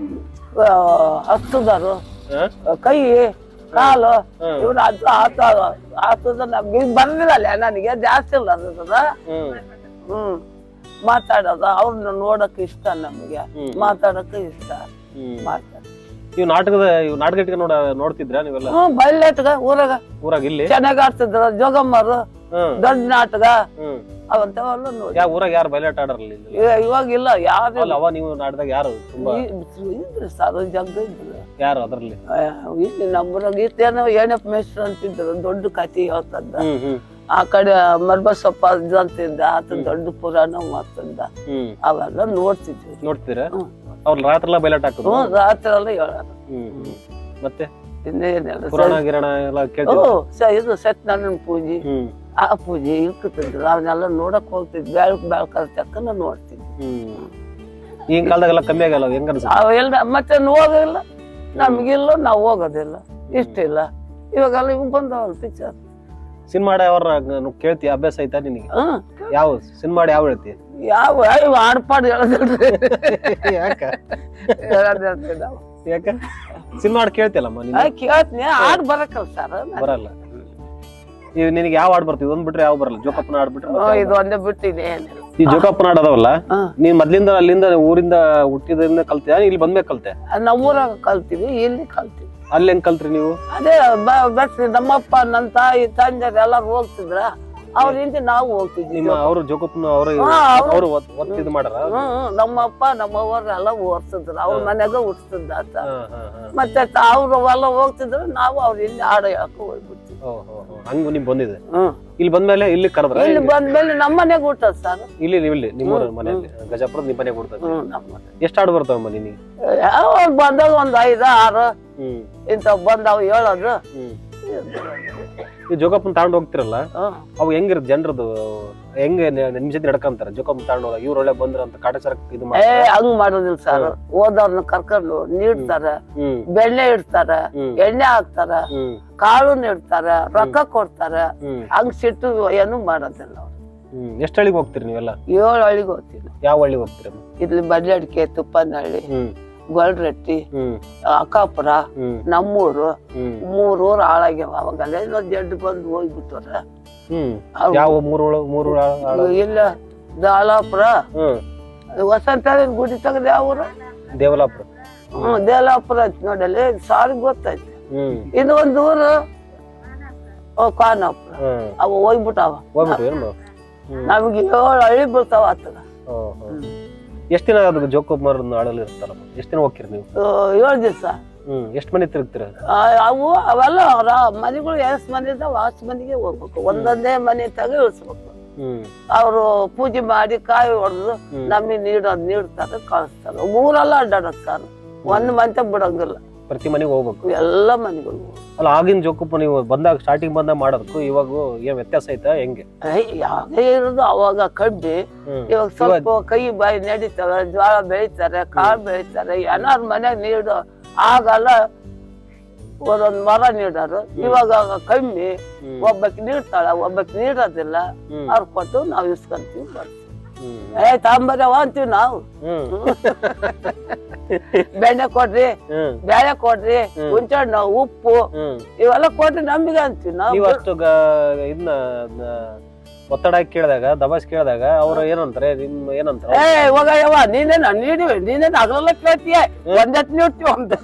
ಹಸ್ತದಾರು ಹ? ಕೈ ಕಾಲು ಹ್ಮ್. ಇವ್ರು ಅದು ಆತ ಆತದ ನಮ್ಗೆ ಬಂದಿಲ್ಲ ಅಲ್ಲ ನನಗೆ ಜಾಸ್ತಿ ಇಲ್ಲ ಅದ ಹ್ಮ್ ಹ್ಮ್ ಮಾತಾಡೋದು ಅವ್ರನ್ನ ನೋಡಕ್ ಇಷ್ಟ ನಮ್ಗೆ ಹ್ಮ್. ಮಾತಾಡಕ್ ಇಷ್ಟ ಹ್ಮ್ ಮಾತಾಡ ಇವ್ ನಾಟಕದ ಇವ್ ನಾಟಕ ಇಟ್ಕೊಂಡು ನೋಡ ನೋಡ್ತಿದ್ರ ನೀವೆಲ್ಲ ಹ್ಮ್ ಬಯಲಾಟಗ ಊರಾಗ ಊರಾಗ ಇಲ್ಲಿ ಚೆನ್ನಾಗ್ ಆಡ್ತಿದ್ರು ಜೋಗಮ್ಮರು ಹ್ಮ್ ದೊಡ್ಡ ನಾಟಕ ಹ್ಮ್ ಅವಂತವೆಲ್ಲ ನೋಡಿ ಯಾವ ಊರಾಗ ಯಾರು ಬಯಲಾಟ ಆಡರಲ್ಲ ಇಲ್ಲಿ ಇವ- ಇವಾಗಿಲ್ಲ ಯಾರು ಅಲ್ಲ ಅವ ನೀವು ನಾಟದಾಗ ಯಾರು ತುಂಬಾ ಇದ್ರು ಸರ್ ಜಗ್ಗ ಇದ್ರು ಯಾರು ಅದ್ರಲ್ಲಿ ಆ, ಇಲ್ಲಿ ನಮ್ಮೂರಾಗ ಇತ್ತೇನೋ ಏನಪ್ಪ ಮೇಷ್ಟ್ರು ಅಂತಿದ್ರು ದೊಡ್ಡ ಕಥೆ ಹೇಳ್ತಂದ ಹ್ಮ್ ಹ್ಮ್ ಆ ಕಡೆ ಮರ್ಬಸಪ್ಪ ಅಜ್ಜ ಅಂತಿದ್ದ ಆತ ದೊಡ್ಡ ಪುರಾಣ ಮಾತಂದ ಹ್ಮ್ ಅವೆಲ್ಲ ನೋಡ್ತಿದ್ವಿ ನೋಡ್ತೀರಾ ಹ್ಮ್. ಅವ್ರ ರಾತ್ರಿ ಎಲ್ಲ ಬಯಲಾಟ ಹಾಕುದು ಹ್ಞೂ ರಾತ್ರಿ ಎಲ್ಲ ಹೇಳೋರು ಹ್ಮ್ ಹ್ಮ್. ಮತ್ತೆ ಇನ್ನೇನೆಲ್ಲ ಪುರಾಣ ಗಿರಾಣ ಎಲ್ಲ ಓ ಕೇಳ್ತೀವಿ ಸ ಇದು ಸತ್ಯನಾರಾಯಣ ಪೂಜೆ ಹ್ಮ್ ಆ ಪೂಜೆ ಇರ್ಕತಿದ್ರು ಅವನ್ನೆಲ್ಲ ನೋಡಕ್ ಹೋಗ್ತಿದ್ವಿ ಬೆಳಕ್ ಬೆಳಕದ ತಕ್ಕನ ನೋಡ್ತಿದ್ವಿ ಹ್ಮ್ ಈಗಿನ ಕಾಲದಾಗೆಲ್ಲ ಕಮ್ಮಿ ಆಗಲ್ಲ ಹೆಂಗ ಅನ್ಸುತ್ತೆ ಅವೆಲ್ಲ ಮತ್ತೆ ಹೋಗಿಲ್ಲ ನಮ್ಗಿಲ್ಲ ನಾವು ಹೋಗೋದಿಲ್ಲ ಇಷ್ಟ ಇಲ್ಲ ಇವಾಗೆಲ್ಲ ಇವ್ ಬಂದವಲ್ಲ ಪಿಕ್ಚರ್ ಸಿನಿಮಾ ಅವ್ರ ಕೇಳ್ತಿ ಅಭ್ಯಾಸ ಐತಾ ನಿನಗೆ ಹ್ಮ್ ಯಾವ ಸಿನಿಮಾ ಯಾವ ಹೇಳ್ತಿ ಯಾವ ಯಾವ ಹಾಡ್ಪಾಡು ಹೇಳೋದಿಲ್ರಿ ಯಾಕ ಹೇಳೋದ್ ಹೇಳ್ತೀವಿ ನಾವು ಯಾಕ ಸಿನಿಮಾ ಹಾಡ್ ಕೇಳ್ತಿಯಲ್ಲಮ್ಮ ನೀನು ಆ, ಕೇಳ್ತೀನಿ ಹಾಡ್ ಬರಕಲ್ ಸರ್ ಬರಲ್ಲ ಈಗ ನಿನಗೆ ಯಾವ ಹಾಡ್ ಬರ್ತೀವಿ ಒಂದ್ ಬಿಟ್ರೆ ಯಾವ ಬರಲ್ಲ ಜೋಕಪ್ಪನ ಹಾಡ್ ಬಿಟ್ರೆ ಮತ್ತೆ ಯಾವ ಇದು ಒಂದೇ ಬಿಟ್ಟಿದೆ ಏನಿಲ್ಲ ಈ ಜೋಕಪ್ಪನ ಹಾಡ್ ಅದಾವಲ್ಲ ಹಾ. ನೀನ್ ಮೊದ್ಲಿಂದ ಅಲ್ಲಿಂದ ಊರಿಂದ ಹುಟ್ಟಿದ್ರಿಂದ ಕಲ್ತಿಯಾ ಇಲ್ಲಿ ಬಂದ್ಮೇಲೆ ಕಲ್ತೆ ನಮ್ಮೂರಾಗ ಕಲ್ತೀವಿ ಇಲ್ಲಿ ಕಲ್ತೀವಿ ಅಲ್ಲಿ ಹೆಂಗ್ ಕಲ್ತ್ರಿ ನೀವು ಅದೇ ಬರ್ತೀವಿ ನಮ್ಮಪ್ಪ ನನ್ನ ತಾಯಿ ತಂದೆ ಎಲ್ಲಾರು ಹೋಗ್ತಿದ್ರ ಅವ್ರ ಹಿಂದೆ ನಾವು ಹೋಗ್ತಿದ್ವಿ ನಿಮ್ಮ ಅವರು ಜೋಕಪ್ಪನ ಅವರು ಹಾ, ಅವ್ರು- ಅವರು ಒತ್ತು ಇದು ಮಾಡಾರ ಹ್ಮ್ ಹ್ಮ್. ನಮ್ಮಪ್ಪ ನಮ್ಮವ್ರ ಎಲ್ಲ ಓಡ್ತಿದ್ರು ಅವ್ರ ಮನೆಗ ಹುಡ್ತಿದ್ದ ಆತ ಹಾ, ಹಾ, ಹಾ. ಮತ್ತೆ ಅವ್ರು ಎಲ್ಲ ಹೋಗ್ತಿದ್ರು ನಾವು ಅವ್ರ ಹಿಂದೆ ಹಾಡು ಹೇಳಕ್ ಹೋಗ್ಬಿಡ್ತೀವಿ ಓ, ಹೋ, ಹೋ. ಹಂಗು ನಿಮ್ ಬಂದಿದೆ ಹ್ಮ್ ಇಲ್ಲಿ ಬಂದ್ಮೇಲೆ ಇಲ್ಲಿ ಕರೆದ್ರ ಇಲ್ಲಿ ಬಂದ್ಮೇಲೆ ನಮ್ಮ ಮನೆಗೆ ಊಟದ ಸರ್ ಇಲ್ಲಿ ನೀವು ಇಲ್ಲಿ ನಿಮ್ಮೂರ ಹ್ಮ್, ಮನೆಯಲ್ಲಿ ಗಜಾಪುರದ ನಿಮ್ ಮನೆಗೆ ಕೊಡ್ತಾರೆ ಹ್ಮ್ ನಮ್ಮ ಎಷ್ಟು ಹಾಡು ಬರ್ತಾವಮ್ಮ ನಿನಗೆ ಯಾವ ಬಂದಾಗ ಒಂದ್ ಐದು ಆರು ಹ್ಮ್ ಇಂಥ ಬಂದಾವ್ ಹೇಳೋದು ಹ್ಮ್ ಈ ಜೋಕಪ್ಪನ ತಗೊಂಡ್ ಹೋಗ್ತಿರಲ್ಲ ಹ್ಮ್. ಅವು ಹೆಂಗಿರುತ್ತೆ ಜನರದು ಹೆಂಗ ನಿಮ್ ಜೊತೆ ನಡ್ಕಂತಾರ ಜೋಕಪ್ಪನ ತಗೊಂಡ್ ಹೋದಾಗ ಇವ್ರ ಒಳ್ಳೆ ಬಂದ್ರ ಅಂತ ಕಾಟಾಚಾರ ಇದು ಏ ಮಾಡ್ತಾರೆ ಹಂಗ್ ಮಾಡೋದಿಲ್ಲ ಸರ್ ಓದವ್ರನ್ನ ಕರ್ಕೊಂಡು ನೀಡ್ತಾರ ಹ್ಮ್ ಬೆಣ್ಣೆ ಇಡ್ತಾರ ಹ್ಮ್ ಎಣ್ಣೆ ಹಾಕ್ತಾರ ಹ್ಮ್ ಕಾಳು ನೀಡ್ತಾರ ರೊಕ್ಕ ಕೊಡ್ತಾರ ಹ್ಮ್ ಹಂಗ್ ಸಿಟ್ಟು ಏನು ಮಾಡೋದಿಲ್ಲ ಅವ್ರು ಹ್ಮ್ ಎಷ್ಟ್ ಹಳ್ಳಿಗೆ ಹೋಗ್ತೀರಿ ನೀವೆಲ್ಲ ಏಳು ಹಳ್ಳಿಗೆ ಹೋಗ್ತೀವಿ ಯಾವ ಹಳ್ಳಿಗೆ ಹೋಗ್ತೀರಮ್ಮ ಇಲ್ಲಿ ಬಡ್ಲಡಿಕೆ ತುಪ್ಪನಹಳ್ಳಿ ಹ್ಮ್ ಗೊಲ್ರಟ್ಟಿ ಹ್ಮ್ ಅಕ್ಕಾಪುರ ಹ್ಮ್ ನಮ್ಮೂರು ಹ್ಮ್ ಮೂರ್ ಊರು ಹಾಳಾಗ್ಯಾವ ಅವಾಗಲ್ಲ ಏನೋ ಜಡ್ಡು ಬಂದು ಹೋಗ್ಬಿಟ್ಟವ್ರ ಹ್ಮ್ ಅವ್ರು ಯಾವ ಮೂರು ಮೂರು ಆಳ- ಆಳ- ಇಲ್ಲ ದಾಲಾಪುರ ಹ್ಮ್ ವಸಂತ ಗುಡಿ ತೆಗ್ದು ಯಾವ ಊರು ದೇವಲಾಪುರ ಹ್ಮ್ ದೇಲಾಪುರ ಐತಿ ನೋಡಲ್ಲಿ ಸಾರಿ ಗೊತ್ತೈತಿ ಹ್ಮ್ ಇದು ಒಂದು ಊರು ಓ ಖಾನಾಪುರ ಹ್ಮ್ ಅವ ಹೋಗ್ಬಿಟ್ಟಾವ ಹೋಗ್ಬಿಟ್ಟು ಏನು ಹ್ಮ್ ನಮ್ಗೆ ಏಳು ಹಳ್ಳಿ ಬೀಳ್ತಾವ ಆತದ ಹೋ, ಹೋ. ಎಷ್ಟ್ ದಿನ ಅದು ಜೋಕುಮಾರ್ ಆಡಲ್ ಇರ್ತಾರಮ್ಮ ಎಷ್ಟ್ ದಿನ ಹೋಗ್ತೀರಿ ನೀವು ಏಳು ದಿವಸ ಹ್ಮ್ ಎಷ್ಟ್ ಮನೆ ತಿರುಗ್ತೀರ ಅವು ಅವೆಲ್ಲ ಅವ್ರ ಮನೆಗಳು ಎಸ್ ಮನೆ ಇದಾವ ಅಷ್ಟು ಮನೆಗೆ ಹೋಗ್ಬೇಕು ಒಂದೊಂದೇ ಮನೆ ತಗ ಇಳಿಸ್ಬೇಕು ಹ್ಮ್ ಅವರು ಪೂಜೆ ಮಾಡಿ ಕಾಯಿ ಹೊಡೆದು ಹ್ಮ್. ನಮಗೆ ನೀಡೋದು ನೀಡ್ತಾರೆ ಕಳಿಸ್ತಾರೆ ಊರೆಲ್ಲ ಅಡ್ಡಾಡಕ್ ಸರ್ ಒಂದ್ ಮಂತ ಬಿಡಂಗಿಲ್ಲ ಪ್ರತಿ ಮನೆಗೆ ಹೋಗ್ಬೇಕು ಎಲ್ಲ ಮನೆಗಳು ಅಲ್ಲ ಆಗಿನ ಜೋಕಪ್ಪ ನೀವು ಬಂದಾಗ ಸ್ಟಾರ್ಟಿಂಗ್ ಬಂದಾಗ ಮಾಡೋದಕ್ಕೂ ಇವಾಗ ಏನ್ ವ್ಯತ್ಯಾಸ ಐತಾ ಹೆಂಗೆ ಯಾವ್ದೇ ಇರೋದು ಅವಾಗ ಕಡ್ಡಿ ಹ್ಮ್ ಇವಾಗ ಸ್ವಲ್ಪ ಕೈ ಬಾಯಿ ನಡೀತಾವೆ ಜೋಳ ಬೆಳಿತಾರೆ ಕಾಳು ಬೆಳಿತಾರೆ ಏನಾರು ಮನೆಗ್ ನೀಡು ಆಗಲ್ಲ ಒಂದೊಂದ್ ಮರ ನೀಡೋರು ಇವಾಗ ಕಮ್ಮಿ ಹ್ಮ್. ಒಬ್ಬಕ್ಕೆ ನೀಡ್ತಾಳ ಒಬ್ಬಕ್ಕೆ ನೀಡೋದಿಲ್ಲ ಹ್ಮ್. ಅವ್ರು ಕೊಟ್ಟು ನಾವ್ ಇಸ್ಕೊಂತೀವಿ ಬರ್ತೀವಿ ಹ್ಮ್ ಏ ತಾಂಬರ್ಯವ ಅಂತೀವಿ ನಾವು ಹ್ಮ್ ಬೆಣ್ಣೆ ಕೊಡ್ರಿ ಹ್ಮ್ ಬೇಳೆ ಕೊಡ್ರಿ ಹುಂಚಣ್ಣು ಉಪ್ಪು ಹ್ಮ್ ಇವೆಲ್ಲ ಕೊಡ್ರಿ ನಮ್ಗೆ ಅಂತೀವಿ ನಾವು ನೀವು ಅಷ್ಟು ಗ- ಇದನ್ನ ಅದ್ನ ಒತ್ತಡ ಹಾಕಿ ಕೇಳಿದಾಗ ದಬಾಸ್ ಕೇಳಿದಾಗ ಅವ್ರು ಏನಂತಾರೆ ನಿಮ್ ಏನಂತಾರೆ ಏ ಇವಾಗ ಯವ್ವ ನೀನೇನ ನೀಡಿವಿ ನೀನೇನ್ ಹಗಲೆಲ್ಲ ಕೇಳ್ತೀಯ ಒಂದೆತ್ ನೀಡ್ತೀವಿ ಅಂತ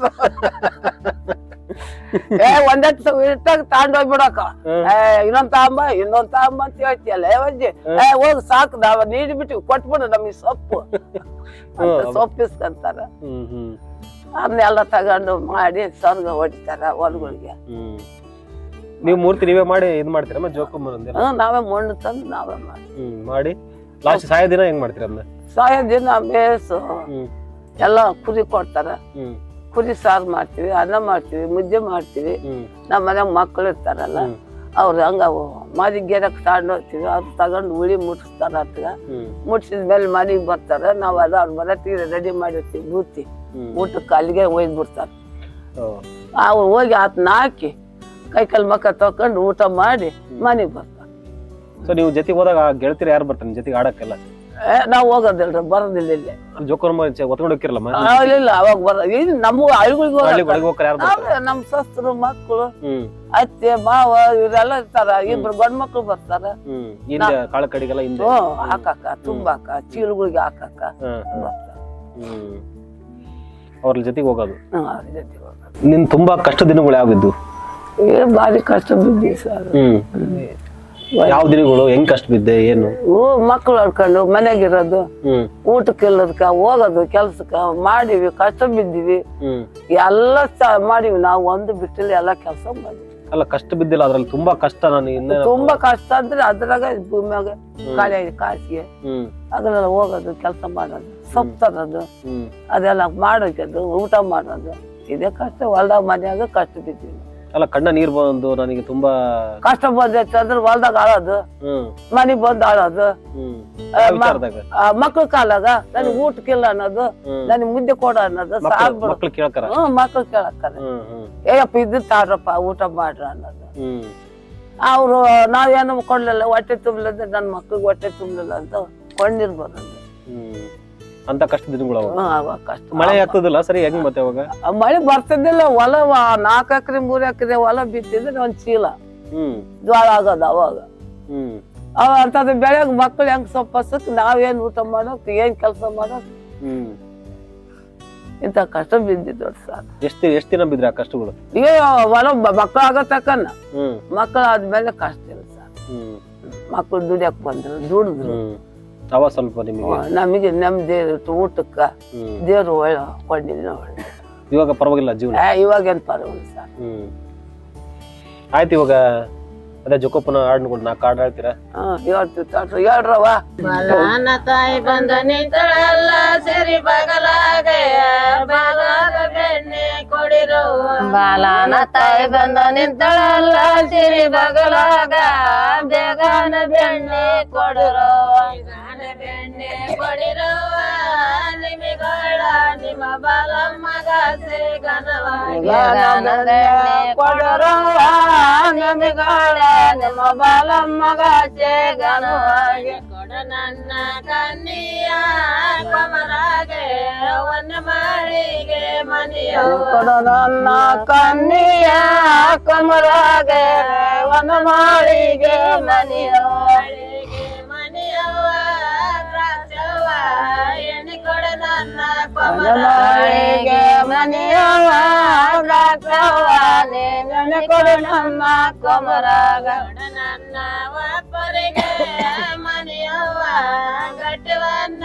ಏ ಒಂದೆತ್ ಇಟ್ಟಾಗ ತಗೊಂಡೋಗ್ಬಿಡಕ ಹ್ಮ್. ಏ ಇನ್ನೊಂದ್ ತಾಂಬ ಇನ್ನೊಂದ್ ತಾಂಬ ಅಂತ ಹೇಳ್ತೀಯಲ್ಲ ಏ ಅಜ್ಜಿ ಏ ಹೋಗ್ ಸಾಕು ನಾವ್ ನೀಡಿ ಬಿಟ್ಟಿವಿ ಕೊಟ್ಬಿಡು ನಮಗೆ ಸೊಪ್ಪು ಅಂತ ಸೊಪ್ಪು ಇಸ್ಕೊಂತಾರ ಹ್ಮ್ ಹ್ಮ್ ಅದನ್ನೆಲ್ಲ ತಗೊಂಡು ಮಾಡಿ ಸ್ವರ್ಗ ಹೊಡಿತಾರ ಹೊಲಗಳಿಗೆ ಹ್ಮ್ ನೀವು ಮೂರ್ತಿ ನೀವೇ ಮಾಡಿ ಇದ್ ಮಾಡ್ತೀರಾ ಮತ್ತೆ ಜೋಕುಮ್ಮನಂದಿರ ಹ್ಮ್ ನಾವೇ ಮಣ್ಣು ತಂದು ನಾವೇ ಮಾಡಿ ಹ್ಮ್ ಮಾಡಿ ಲಾಸ್ಟ್ ಸಾಯ ದಿನ ಹೆಂಗ್ ಮಾಡ್ತೀರಾ ಅದನ್ನ ಸಾಯೋ ದಿನ ಬೇಸು ಹ್ಮ್ ಎಲ್ಲ ಕುರಿ ಕೊಡ್ತಾರ ಹ್ಮ್ ಕುರಿ ಸಾರು ಮಾಡ್ತೀವಿ ಅನ್ನ ಮಾಡ್ತೀವಿ ಮುದ್ದೆ ಮಾಡ್ತೀವಿ ಹ್ಮ್ ನಮ್ಮ ಮನ್ಯಾಗ ಮಕ್ಕಳು ಇರ್ತಾರಲ್ಲ ಹ್ಮ್. ಅವ್ರು ಹಂಗ ಮಾದಿಗೆರಕ್ ತಗೊಂಡು ಹೋಗ್ತೀವಿ ಅವ್ರು ತಗೊಂಡು ಉಳಿ ಮುಟ್ಟಿಸ್ತಾರ ಅತ್ಗ ಹ್ಮ್ ಮುಟ್ಟಿಸಿದ ಮೇಲೆ ಮನೆಗೆ ಬರ್ತಾರೆ ನಾವು ಅದು ಅವ್ರ ಮನೆ ತೀರ ರೆಡಿ ಮಾಡಿರ್ತೀವಿ ಬೂತಿ ಹ್ಮ್ ಊಟಕ್ಕೆ ಅಲ್ಲಿಗೆ ಒಯ್ದು ಬಿಡ್ತಾರೆ ಓ. ಅವ್ರು ಹೋಗಿ ಆತನ ಹಾಕಿ ಕೈ ಕಾಲು ಮಕ್ಕ ತಕೊಂಡು ಊಟ ಮಾಡಿ ಮನೆಗೆ ಬರ್ತಾರೆ ಸೊ ನೀವು ಜೊತೆಗೆ ಹೋದಾಗ ಆ ಗೆಳತಿರು ಯಾರು ಬರ್ತಾರೆ ನಿಮ್ ಜೊತೆಗೆ ಆಡಕ್ಕೆಲ್ಲ ಏ, ನಾವು ಹೋಗೋದಿಲ್ರಿ ಬರೋದಿಲ್ಲ ಇಲ್ಲಿ ಅಲ್ಲಿ ಜೋಕರ್ಮ ಒತ್ಕೊಂಡು ಹೋಗಿರಲ್ಲ ಆ, ಇಲ್ಲ ಅವಾಗ ಬರ ಇದು ನಮ್ಮ ಹಳ್ಳಿಗಳಿಗೆ ಹಳ್ಳಿ ಹೋಗಲ್ಲ ಒಳಗೆ ಹೋಗ್ತಾರೆ ಯಾರು ಬರ್ತಾರೆ ನಾವೇ ನಮ್ಮ ಸಸ್ತರು ಮಕ್ಕಳು ಹ್ಮ್ ಅತ್ತೆ ಮಾವ ಇವರೆಲ್ಲ ಇರ್ತಾರ ಇಬ್ರು ಗಂಡ್ ಮಕ್ಳು ಬರ್ತಾರ ಹ್ಮ್ ಹಿಂದೆ ಕಾಳ ಕಡೆಗೆಲ್ಲ ಹಿಂದೆ ಹ್ಮ್ ಹಾಕಾಕ ತುಂಬಾಕ ಚೀಲಗಳಿಗೆ ಹಾಕಾಕ ಹ್ಮ್ ಬರ್ತಾರ ಹ್ಮ್ ಅವ್ರ ಜೊತೆಗೆ ಹೋಗೋದು ಹ್ಮ್, ಅವ್ರ ಜೊತೆ ಹೋಗೋದು. ನಿನ್ ತುಂಬಾ ಕಷ್ಟ ದಿನಗಳು ಯಾವಿದ್ದು ಏ ಬಾರಿ ಕಷ್ಟ ಬಿದ್ದಿ ಸರ್ ಹ್ಮ್ ಯಾವ ದಿನಗಳು ಹೆಂಗ್ ಕಷ್ಟ ಬಿದ್ದೆ ಏನು ಹ್ಞೂ ಮಕ್ಳು ಹೊಡ್ಕೊಂಡು ಮನೆಗಿರೋದು ಹ್ಮ್ ಊಟಕ್ಕೆ ಇಲ್ಲದಕ್ಕ ಹೋಗೋದು ಕೆಲ್ಸಕ್ಕ ಮಾಡಿವಿ ಕಷ್ಟ ಬಿದ್ದೀವಿ ಹ್ಮ್ ಎಲ್ಲ ಸ- ಮಾಡಿವಿ ನಾವು ಒಂದು ಬಿಟ್ಟಿಲ್ಲ ಎಲ್ಲ ಕೆಲಸ ಮಾಡಿವಿ ಅಲ್ಲ ಕಷ್ಟ ಬಿದ್ದಿಲ್ಲ ಅದ್ರಲ್ಲಿ ತುಂಬಾ ಕಷ್ಟ ನಾನು ಇನ್ನೇ ತುಂಬಾ ಕಷ್ಟ ಅಂದ್ರೆ ಅದ್ರಾಗ ಭೂಮಿಯಾಗ ಕಾಳಿ ಕಾಸಿಗೆ ಹ್ಮ್ ಅದನ್ನೆಲ್ಲ ಹೋಗೋದು ಕೆಲಸ ಮಾಡೋದು ಸೊಪ್ಪು ತರೋದು ಹ್ಮ್ ಅದೆಲ್ಲ ಮಾಡೋದು ಊಟ ಮಾಡೋದು ಇದೇ ಕಷ್ಟ ಹೊಲ್ದಾಗ ಮನ್ಯಾಗ ಕಷ್ಟ ಬಿದ್ದೀವಿ ಅಲ್ಲ ಕಣ್ಣ ನೀರ್ ಬಂದು ನನಗೆ ತುಂಬಾ ಕಷ್ಟ ಬಂದೈತೆ ಅಂದ್ರೆ ಹೊಲ್ದಾಗ ಆಳೋದು ಹ್ಮ್ ಮನೆಗ್ ಬಂದು ಆಳೋದು ಹ್ಮ್ ಆ, ಮ- ವಿಚಾರದಾಗ ಆ, ಮಕ್ಳ ಕಾಲಾಗ ನನಗೆ ಊಟಕ್ಕಿಲ್ಲ ಅನ್ನೋದು ಹ್ಮ್ ನನಗೆ ಮುದ್ದೆ ಕೊಡ ಅನ್ನೋದು ಸಾರ್ ಬಿಡು ಮಕ್ಳು ಕೇಳ್ತಾರ ಹ್ಮ್ ಮಕ್ಳು ಕೇಳಕ್ತಾರೆ ಹ್ಮ್ ಹ್ಮ್ ಏಯಪ್ಪ ಇದ್ದು ತಾಡ್ರಪ್ಪ ಊಟ ಮಾಡ್ರ ಅನ್ನೋದು ಹ್ಮ್ ಅವರು ನಾವೇನು ಕೊಡ್ಲಿಲ್ಲ ಹೊಟ್ಟೆ ತುಂಬಲಿಲ್ಲ ನನ್ನ ಮಕ್ಳಿಗೆ ಹೊಟ್ಟೆ ತುಂಬಲಿಲ್ಲ ಅಂತ ಕೊಂಡಿರ್ಬೋದು ಹ್ಮ್ ಅಂತ ಕಷ್ಟ ದಿನಗಳು ಅವಾಗ ಹ್ಮ್, ಅವಾಗ ಕಷ್ಟ ಮಳೆ ಆಗ್ತದಿಲ್ಲ ಸರಿ ಹೆಂಗ್ ಮತ್ತೆ ಅವಾಗ ಆ ಮಳೆ ಬರ್ತಿದ್ದಿಲ್ಲ ಹೊಲ ನಾಲ್ಕು ಎಕರೆ ಮೂರ್ ಎಕರೆ ಹೊಲ ಬಿತ್ತಿದ್ರೆ ಒಂದ್ ಚೀಲ ಹ್ಮ್ ಜ್ವಾಳ ಆಗೋದು ಅವಾಗ ಹ್ಮ್ ಅವ ಅಂತದ್ ಬೆಳೆಗ್ ಮಕ್ಳು ಹೆಂಗ್ ಸೊಪ್ಪ ಹಸಕ್ ನಾವೇನ್ ಊಟ ಮಾಡೋಕ್ ಏನ್ ಕೆಲಸ ಮಾಡೋಕ್ ಹ್ಮ್ ಇಂತ ಕಷ್ಟ ಬಿದ್ದಿದ್ದು ಸರ್ ಎಷ್ಟ್ ಎಷ್ಟ್ ದಿನ ಬಿದ್ರಿ ಆ ಕಷ್ಟಗಳು ಈಗ ಹೊಲ ಮಕ್ಳು ಆಗೋ ತಕನ ಹ್ಮ್ ಮಕ್ಳು ಆದ್ಮೇಲೆ ಕಷ್ಟ ಇಲ್ಲ ಸರ್ ಹ್ಮ್ ಮಕ್ಳು ದುಡಿಯಕ್ ಬಂದ್ರು ದುಡಿದ್ರು ಹ್ಮ್ ಅವ ಸ್ವಲ್ಪ ನಿಮಗೆ ನಮಗೆ ನೆಮ್ಮದಿ ಇರುತ್ತೆ ಊಟಕ್ಕ ಹ್ಮ್ ದೇವ್ರು ಒಳ್ಳೆ ಕೊಂಡಿಲ್ಲ ಒಳ್ಳೆ ಇವಾಗ ಪರವಾಗಿಲ್ಲ ಜೀವನ ಏ, ಇವಾಗೇನ್ ಪರವಾಗಿಲ್ಲ ಸರ್ ಹ್ಮ್ ಆಯ್ತು ಇವಾಗ ಅದೇ ಜೋಕಪ್ಪನ ಹಾಡ್ನುಗಳು ನಾಲ್ಕು ಹಾಡು ಹೇಳ್ತೀರಾ ಹ್ಮ್ ಹೇಳ್ತೀವಿ ತಾಡ್ರಿ ಹೇಳ್ರವ ಬಾಲನ ತಾಯಿ ಬಂದ ನಿಂತಳಲ್ಲ ಸರಿ ಬಗಲಾಗ ಬಾಲಾಗ ಬೆಣ್ಣೆ ಕೊಡಿರೋ ಬಾಲನ ತಾಯಿ ಬಂದ ನಿಂತಳಲ್ಲ ಸಿರಿ ಬಗಲಾಗ ಬೇಗನ ಬೆಣ್ಣೆ ಕೊಡಿರೋ ಬೇಗನ ಬೆಣ್ಣೆ ಕೊಡಿರೋ ನಿಮಿಗಳ ನಿಮ್ಮ ಬಾಲಮ್ಮಗ ಶ್ರೀ ಗಣವಾಗಿ ಬೆಣ್ಣೆ ಕೊಡರವ್ವ ನಮಿಗಳ ನಿಮ್ಮ ಬಾಲಮ್ಮಗ ಶ್ರೀ ಗಣವಾಗಿ ಕೊಡ ನನ್ನ ಕನ್ನಿಯ ಕಮರಾಗೆ ಒನ್ನ ಮಾಳಿಗೆ ಮನೆಯ ಕೊಡ ನನ್ನ ಕನ್ನಿಯ ಕಮರಾಗೆ ವನ ಮಾಳಿಗೆ ಮನೆಯೊಳಗೆ ಮನೆಯವ್ವ ದ್ರಾಕ್ಷವ್ವ ಎಣ್ಣೆ ಕೊಡ ನನ್ನ ಕಮರಾಳಿಗೆ ಮನೆಯವ್ವ ದ್ರಾಕ್ಷವ್ವ ನೆನೆ ಕೊಡ ನನ್ನ ಕಮರಾಗ ಕೊಡ ನನ್ನ ಒಬ್ಬರಿಗೆ ಮನೆಯವ್ವ ಗಟ್ಟವನ್ನ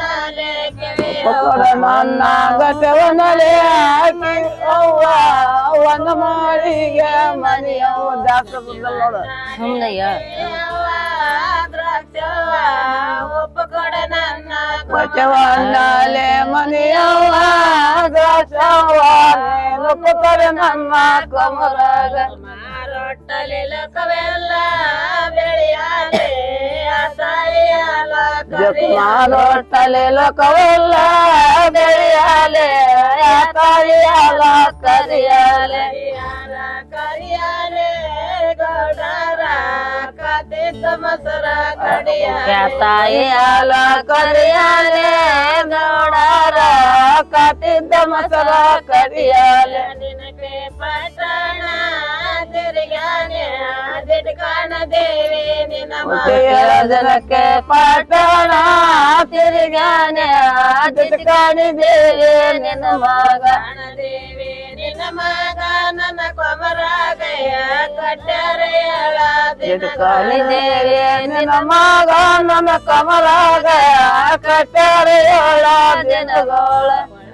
ಕೊಡ ನನ್ನ ಗತವನಲೆ ಹಾಕಿ ಅವ್ವ ವನ ಮಾಳಿಗೆ ಮನೆಯವ್ವ ದಾಸ ನೋಡ ದ್ರಾಕ್ಷ ದ್ರಾಕ್ಷವ ಒಪ್ಪುಕೊಡ ನನ್ನ ವಚವನ್ನಲೆ ಮನೆಯವ್ವ ದ್ರಾಕ್ಷವ್ವ ನೀನು ಕರೆ ನಮ್ಮ ಕಮರಾಗ ರೊಟ್ಟಲಿ ಲೋಕವೆಲ್ಲ ಬೆಳೆಯಾಲೆ ಅಸಾಯಾಲ ಜಕ್ಮಾರೊಟ್ಟಲೆ ಲೋಕವೆಲ್ಲ ಬೆಳೆಯಲೆ ತಾಯಿಯಾಲ ಕರಿಯಲೆ ಕರಿಯಾಲೆ ಗೌಡರ ಕತಿದ್ದ ಮೊಸರ ಕಡಿಯ ತಾಯಿಯಾಲ ಕರಿಯಲೆ ಗೌಡರ ಕಟ್ಟಿದ್ದ ಮಸರ ಕರಿಯಲೆ ನಿನಗೆ ಪಟ್ಟಣ ತಿರುಗಾನೆ ದಿಟ್ಕಾಣ ದೇವಿ ನಿನ್ನ ಮುತ್ತಿಗೆಯ ಜನಕ್ಕೆ ಪಟ್ಟಣ ತಿರುಗಾನೆ ಕಾಣಿದೇವೆ ನಿನ್ನ ಮಗ ದೇವಿ ನಿನ್ನ ಮಗ ನನ್ನ ಕೊಮರಾಗಯ್ಯ ಕಟ್ಟರೆಯಳ ಕಾಣಿದೇವೆ ನಿನ್ನ ಮಗ ನನ್ನ ಕಮಲಾಗ ಕಟ್ಟರೆಯೋಳ ದಿನಗೋಳ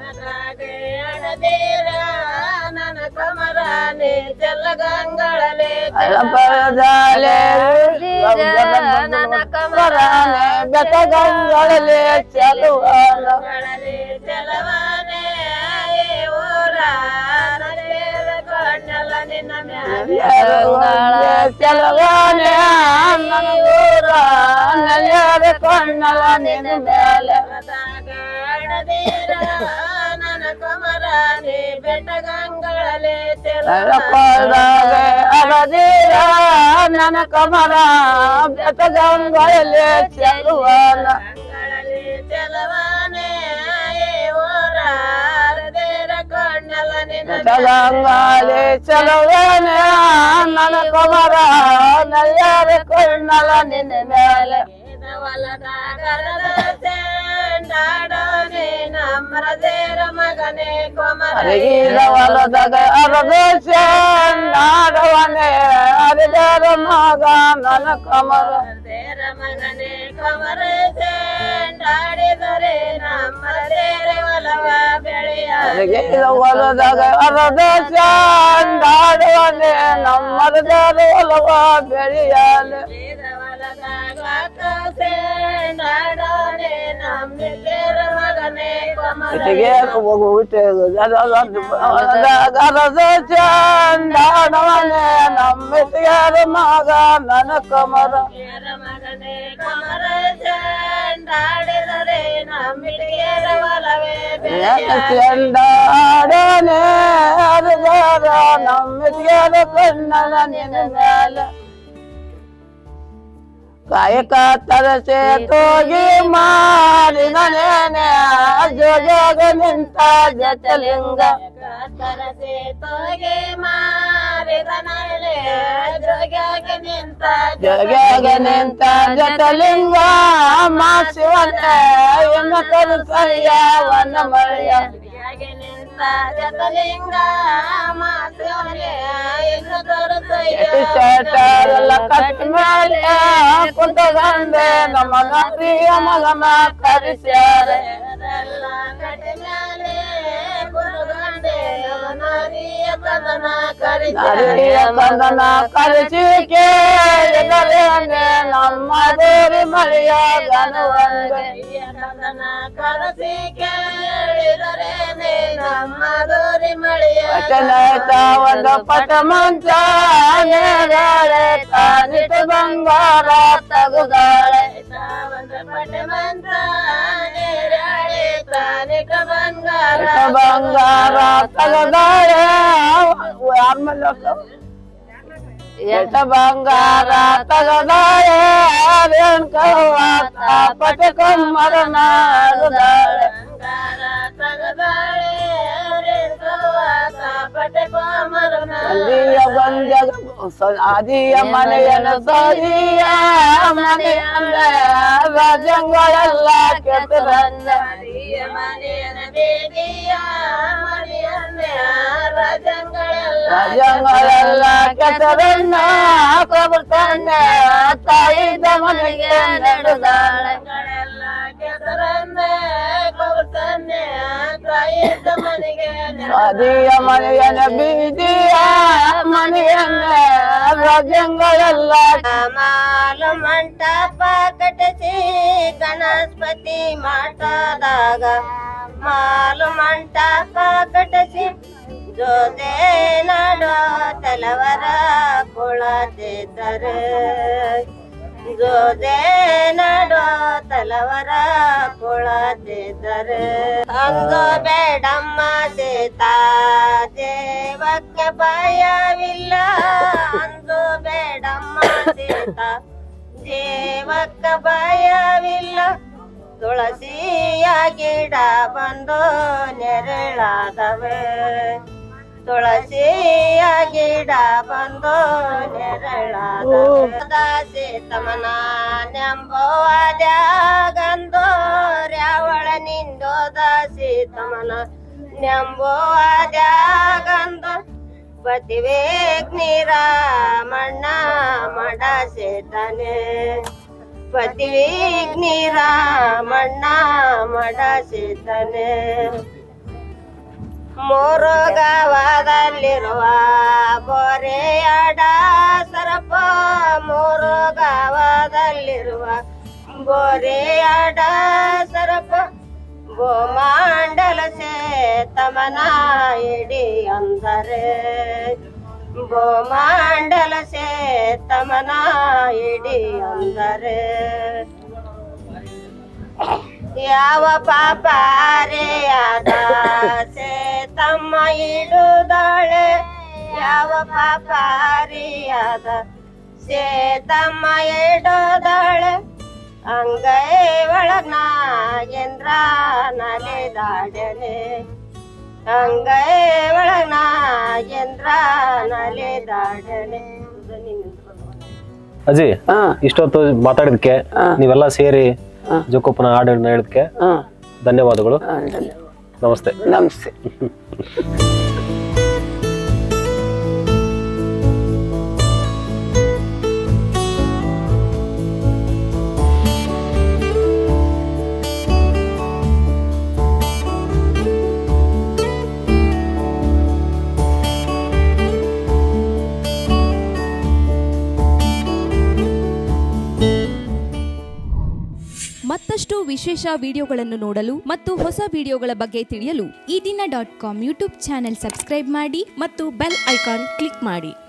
ಅಣದೇರ ನನ್ನ ಕಮರಾನೆ ಚೆಲ್ಲಗಂಗಳಲೆ ಅಳಪರದಾಲೆ ನನ್ನ ಕಮರಾನೆ ಬೆಟ್ಟಗಂಗಳಲ್ಲಿ ಚೆಲುವನ ಗಳಲೆ ಚೆಲವಾನೆ ಊರ ನರೇರ ಕಣ್ಣಲ್ಲ ನಿನ್ನ ಮ್ಯಾಲೆ ಚೆಲುವನೆ ನನ್ನ ಊರ ನಲ್ಯಾರ ಕಣ್ಣಲ ನಿನ್ನ ಮೇಲೆ ಗಾಡದೀರ ನನ್ನ ಕಮರಾನೆ ಬೆಟ್ಟಗಂಗಳಲೆ ಅಳಪರದಾಲೆ ಅಳದೀರ ನನ್ನ ಕಮರ ಬೆಟ್ಟಗಂಗಳಲ್ಲಿ ಚೆಲುವನ ಗಂಗಳಲೆ ಚೆಲವಾನೆ ಊರ ಹೃದಯರ ಕಣ್ಣಲ್ಲ ನಿನ್ನ ಬೆಟ್ಟಗಂಗಾಲಿ ಚೆಲುವನೆ ನನ್ನ ಕಮರ ನಲ್ಯಾರ ಕಣ್ಣಲ ನಿನ್ನ ಮೇಲೆ ಹೊಲದಾಡೋನೆ ನಮ್ಮ ಹೃದಯರ ಮಗನೇ ಕೊಮರ ಅರಿಗಿದ ಹೊಲದಾಗ ಅರದೇಶ ನಾಡವನೆ ಅರಿದಾರ ಮಗ ನನ್ನ ಕಮರ ಹೃದಯರ ಮಗನೇ ಕೊಮರ ಆಡಿದರೆ ನಮ್ಮ ಹೃದಯರ ಒಲವ ಬೆಳೆಯ ಅರಿಗಿದ ಹೊಲದಾಗ ಅರದೇಶ ನಾಡವನೆ ನಮ್ಮ ಅರಿದಾರ ಒಲವ ಬೆಳೆಯಲು ನಾಡೋನೆ ನಮ್ಮ ಹೃದಯರ ಮಗನೇ ಕೊಮರ ಇಟ್ಟಿಗೆ ಹೋಗ್ಬಿಟ್ಟು ಅರದೇಶ ನಾಡವನೆ ನಮ್ಮ ಇಟ್ಟಿಗಾರ ಮಗ ನನ್ನ ಕಮರ ಹಿರಿಯರ ಮಗನೇ ಕಮರ ಚಂಡಾಡಿದರೆ ನಮ್ಮಿಡಿಯರ ಒಲವೇ ಬೆಳೆಯ ಚೆಂಡಾಡನೆ ಅರದಾರ ನಮ್ಮಿದ್ಯಾರ ಕಣ್ಣನ ನಿನ್ನ ಮೇಲೆ ಕಾಯಕ ತರಸೆ ತೋಗಿ ಮಾಡಿದನೇನೆ ಜೋಜಾಗ ನಿಂತ ಜತಲಿಂಗ ತರಸೆ ತೋಗೆ ಮಾರಿದನಲೆ ಜೋಗ್ಯಾಗೆ ನಿಂತ ಜೋಗ್ಯಾಗ ನಿಂತ ಜತಲಿಂಗ ಮಾ ಶಿವನ ಎನ್ನ ಕರುಸಯ್ಯ ವನ ಮಳೆಯ ಜೋಗ್ಯಾಗೆ ನಿಂತ ಜತಲಿಂಗ ಮಾಸೋನೆ ಇನ್ನು ತೋರಿಸಯ್ಯ ಶೇಟರೆಲ್ಲ ಕಟ್ಟ ಮೇಲೆ ಕುಂತಗಂದೆ ನಮ್ಮ ನಾರಿಯ ಮಗನ ಕರೆಸ್ಯಾರೆ ಎಲ್ಲ ಕಟ್ಟಿ ಮ್ಯಾಲೆ ಗುರುಗಂಡೆ ನಾರಿಯ ಕದನ ಕರಿತ ನಾರಿಯ ಕಂದನ ಕರೆಸಿ ಕೇಳಿದರೇನೆ ನಮ್ಮ ದೇವಿ ಮಳೆಯ ಗನವಂದೆ ಕದನ ಕರಸಿ ಕೇಳಿದರೇನೆ ನಮ್ಮ ದೂರಿ ಮಳೆಯ ವಚನತ ಒಂದು ಪಟ ಮಂಚ ನೇಗಾಳೆ ತಾನಿಟ ಬಂಗಾರ ತಗುದಾಳೆ ಒಂದು ಪಟ ಮಂತ್ರ ನೇರಾಳೆ ತಾನಿಕ ಬಂಗಾರ ಇಟ ಬಂಗಾರ ತಗದಾಳೆ ಆಮೇಲೆ ಎಟ ಬಂಗಾರ ತಗದಾಳೆ ರೇಣುಕವ್ವ ತಾಪಟ ಕಮ್ಮರನ ಅಗದಾಳೆ ಬಂಗಾರ ತಗದಾಳೆ ರೇಣುಕವ್ವ ತಾಪಟೆ ಕೋಮರನ ಸಂಧಿಯ ಗಂಜಗ ಆದಿಯ ಮನೆಯನ ಸರಿಯ ಮನೆಯನ್ನ ರಾಜಂಗಳೆಲ್ಲ ಕೆಟ್ಟರನ್ನ ಹರಿಯ ಮನೆಯನ ಬೇದಿಯ ಮನೆಯನ್ನೇ ರಾಜಂಗಳೆಲ್ಲ ರಾಜಂಗಳೆಲ್ಲ ಕೆಟ್ಟರನ್ನ ಕೊಬರ್ತಾನೆ ತಾಯಿದ ಮನೆಗೆ ನಡೆದಾಳೆ ಗಳೆಲ್ಲ ಕೆಸರನ್ನೇ ಕೊಡ್ತಾನೆ ತಾಯಿದ್ದ ಮನೆಗೆ ಆದಿಯ ಮನೆಯನ ಬೀದಿಯ ಮನೆಯನ್ನ ರಾಜಂಗಳೆಲ್ಲ ಮಾಲು ಮಂಟಪ ಕಟ್ಟಿ ನಡೆಸಿ ಗಣಪತಿ ಮಠದಾಗ ಮಾಲು ಮಂಟಪ ಕಟ್ಟಿಸಿ ಜೋದೆ ನಡೋ ತಲವರ ಕೊಳತಿದ್ದರೆ ಜೋದೆ ನಡೋ ತಲವರ ಕೊಳತಿದ್ದರೆ ಅಂದು ಬೇಡಮ್ಮ ಸೀತಾ ದೇವಕ್ಕೆ ಭಯವಿಲ್ಲ ಅಂದು ಬೇಡಮ್ಮ ಸೀತಾ ದೇವಕ್ಕ ಭಯವಿಲ್ಲ ತುಳಸಿಯ ಗಿಡ ಬಂದು ನೆರಳಾದವೆ ತುಳಸಿಯ ಗಿಡ ಬಂದು ನೆರಳಾದವೆ ದಾಸಿ ತಮನ ನೆಂಬುವದ್ಯಾಗಂದು ರ್ಯಾವಳ ನಿಂದು ದಾಸಿ ತಮನ ನೆಂಬುವದ್ಯಾಗಂದು ಪತಿವೇಗ್ನಿರ ಮಣ್ಣ ಮಡ ಸೇತಾನೆ ಪತಿವಿಘ್ನಿರ ಮಣ್ಣ ಮಡ ಸೇತಾನೆ ಮೂರು ಗಾವದಲ್ಲಿರುವ ಬೋರೆಯಡ ಸರಪ ಮೂರು ಗಾವದಲ್ಲಿರುವ ಬೋರೆಯಡ ಸರಪ ಗೋಮಾಂಡಲ ತಮನ ಇಡಿ ಅಂದರೆ ಗೋಮಾಂಡಲ ತಮನ ಇಡಿ ಅಂದರೆ ಯಾವ ಪಾಪಾರೆಯಾದ ತಮ್ಮ ಇಡುದಾಳೆ ಯಾವ ಪಾಪಾರಿಯಾದ ತಮ್ಮ ಇಡುದಾಳೆ ಅಂಗೈ ಒಳಗ್ ನಾಗೇಂದ್ರ ನಲಿದಾಡಲೆ ಅಂಗೈ ಒಳಗ್ ನಾಗೇಂದ್ರ ನಲಿದಾಡಲೆ ಅಜ್ಜಿ ಹಾ ಇಷ್ಟೊತ್ತು ಮಾತಾಡಿದಕ್ಕೆ ಹಾ. ನೀವೆಲ್ಲ ಸೇರಿ ಹಾ. ಜೋಕಪ್ಪನ ಹಾಡನ್ನ ಹೇಳಿದಕ್ಕೆ ಹಾ ಧನ್ಯವಾದಗಳು ಹಾ, ನಮಸ್ತೆ ನಮಸ್ತೆ ಮತ್ತಷ್ಟು ವಿಶೇಷ ವಿಡಿಯೋಗಳನ್ನು ನೋಡಲು ಮತ್ತು ಹೊಸ ವಿಡಿಯೋಗಳ ಬಗ್ಗೆ ತಿಳಿಯಲು Ee Dina dot com YouTube channel subscribe ಮಾಡಿ ಮತ್ತು ಬೆಲ್ ಐಕಾನ್ ಕ್ಲಿಕ್ ಮಾಡಿ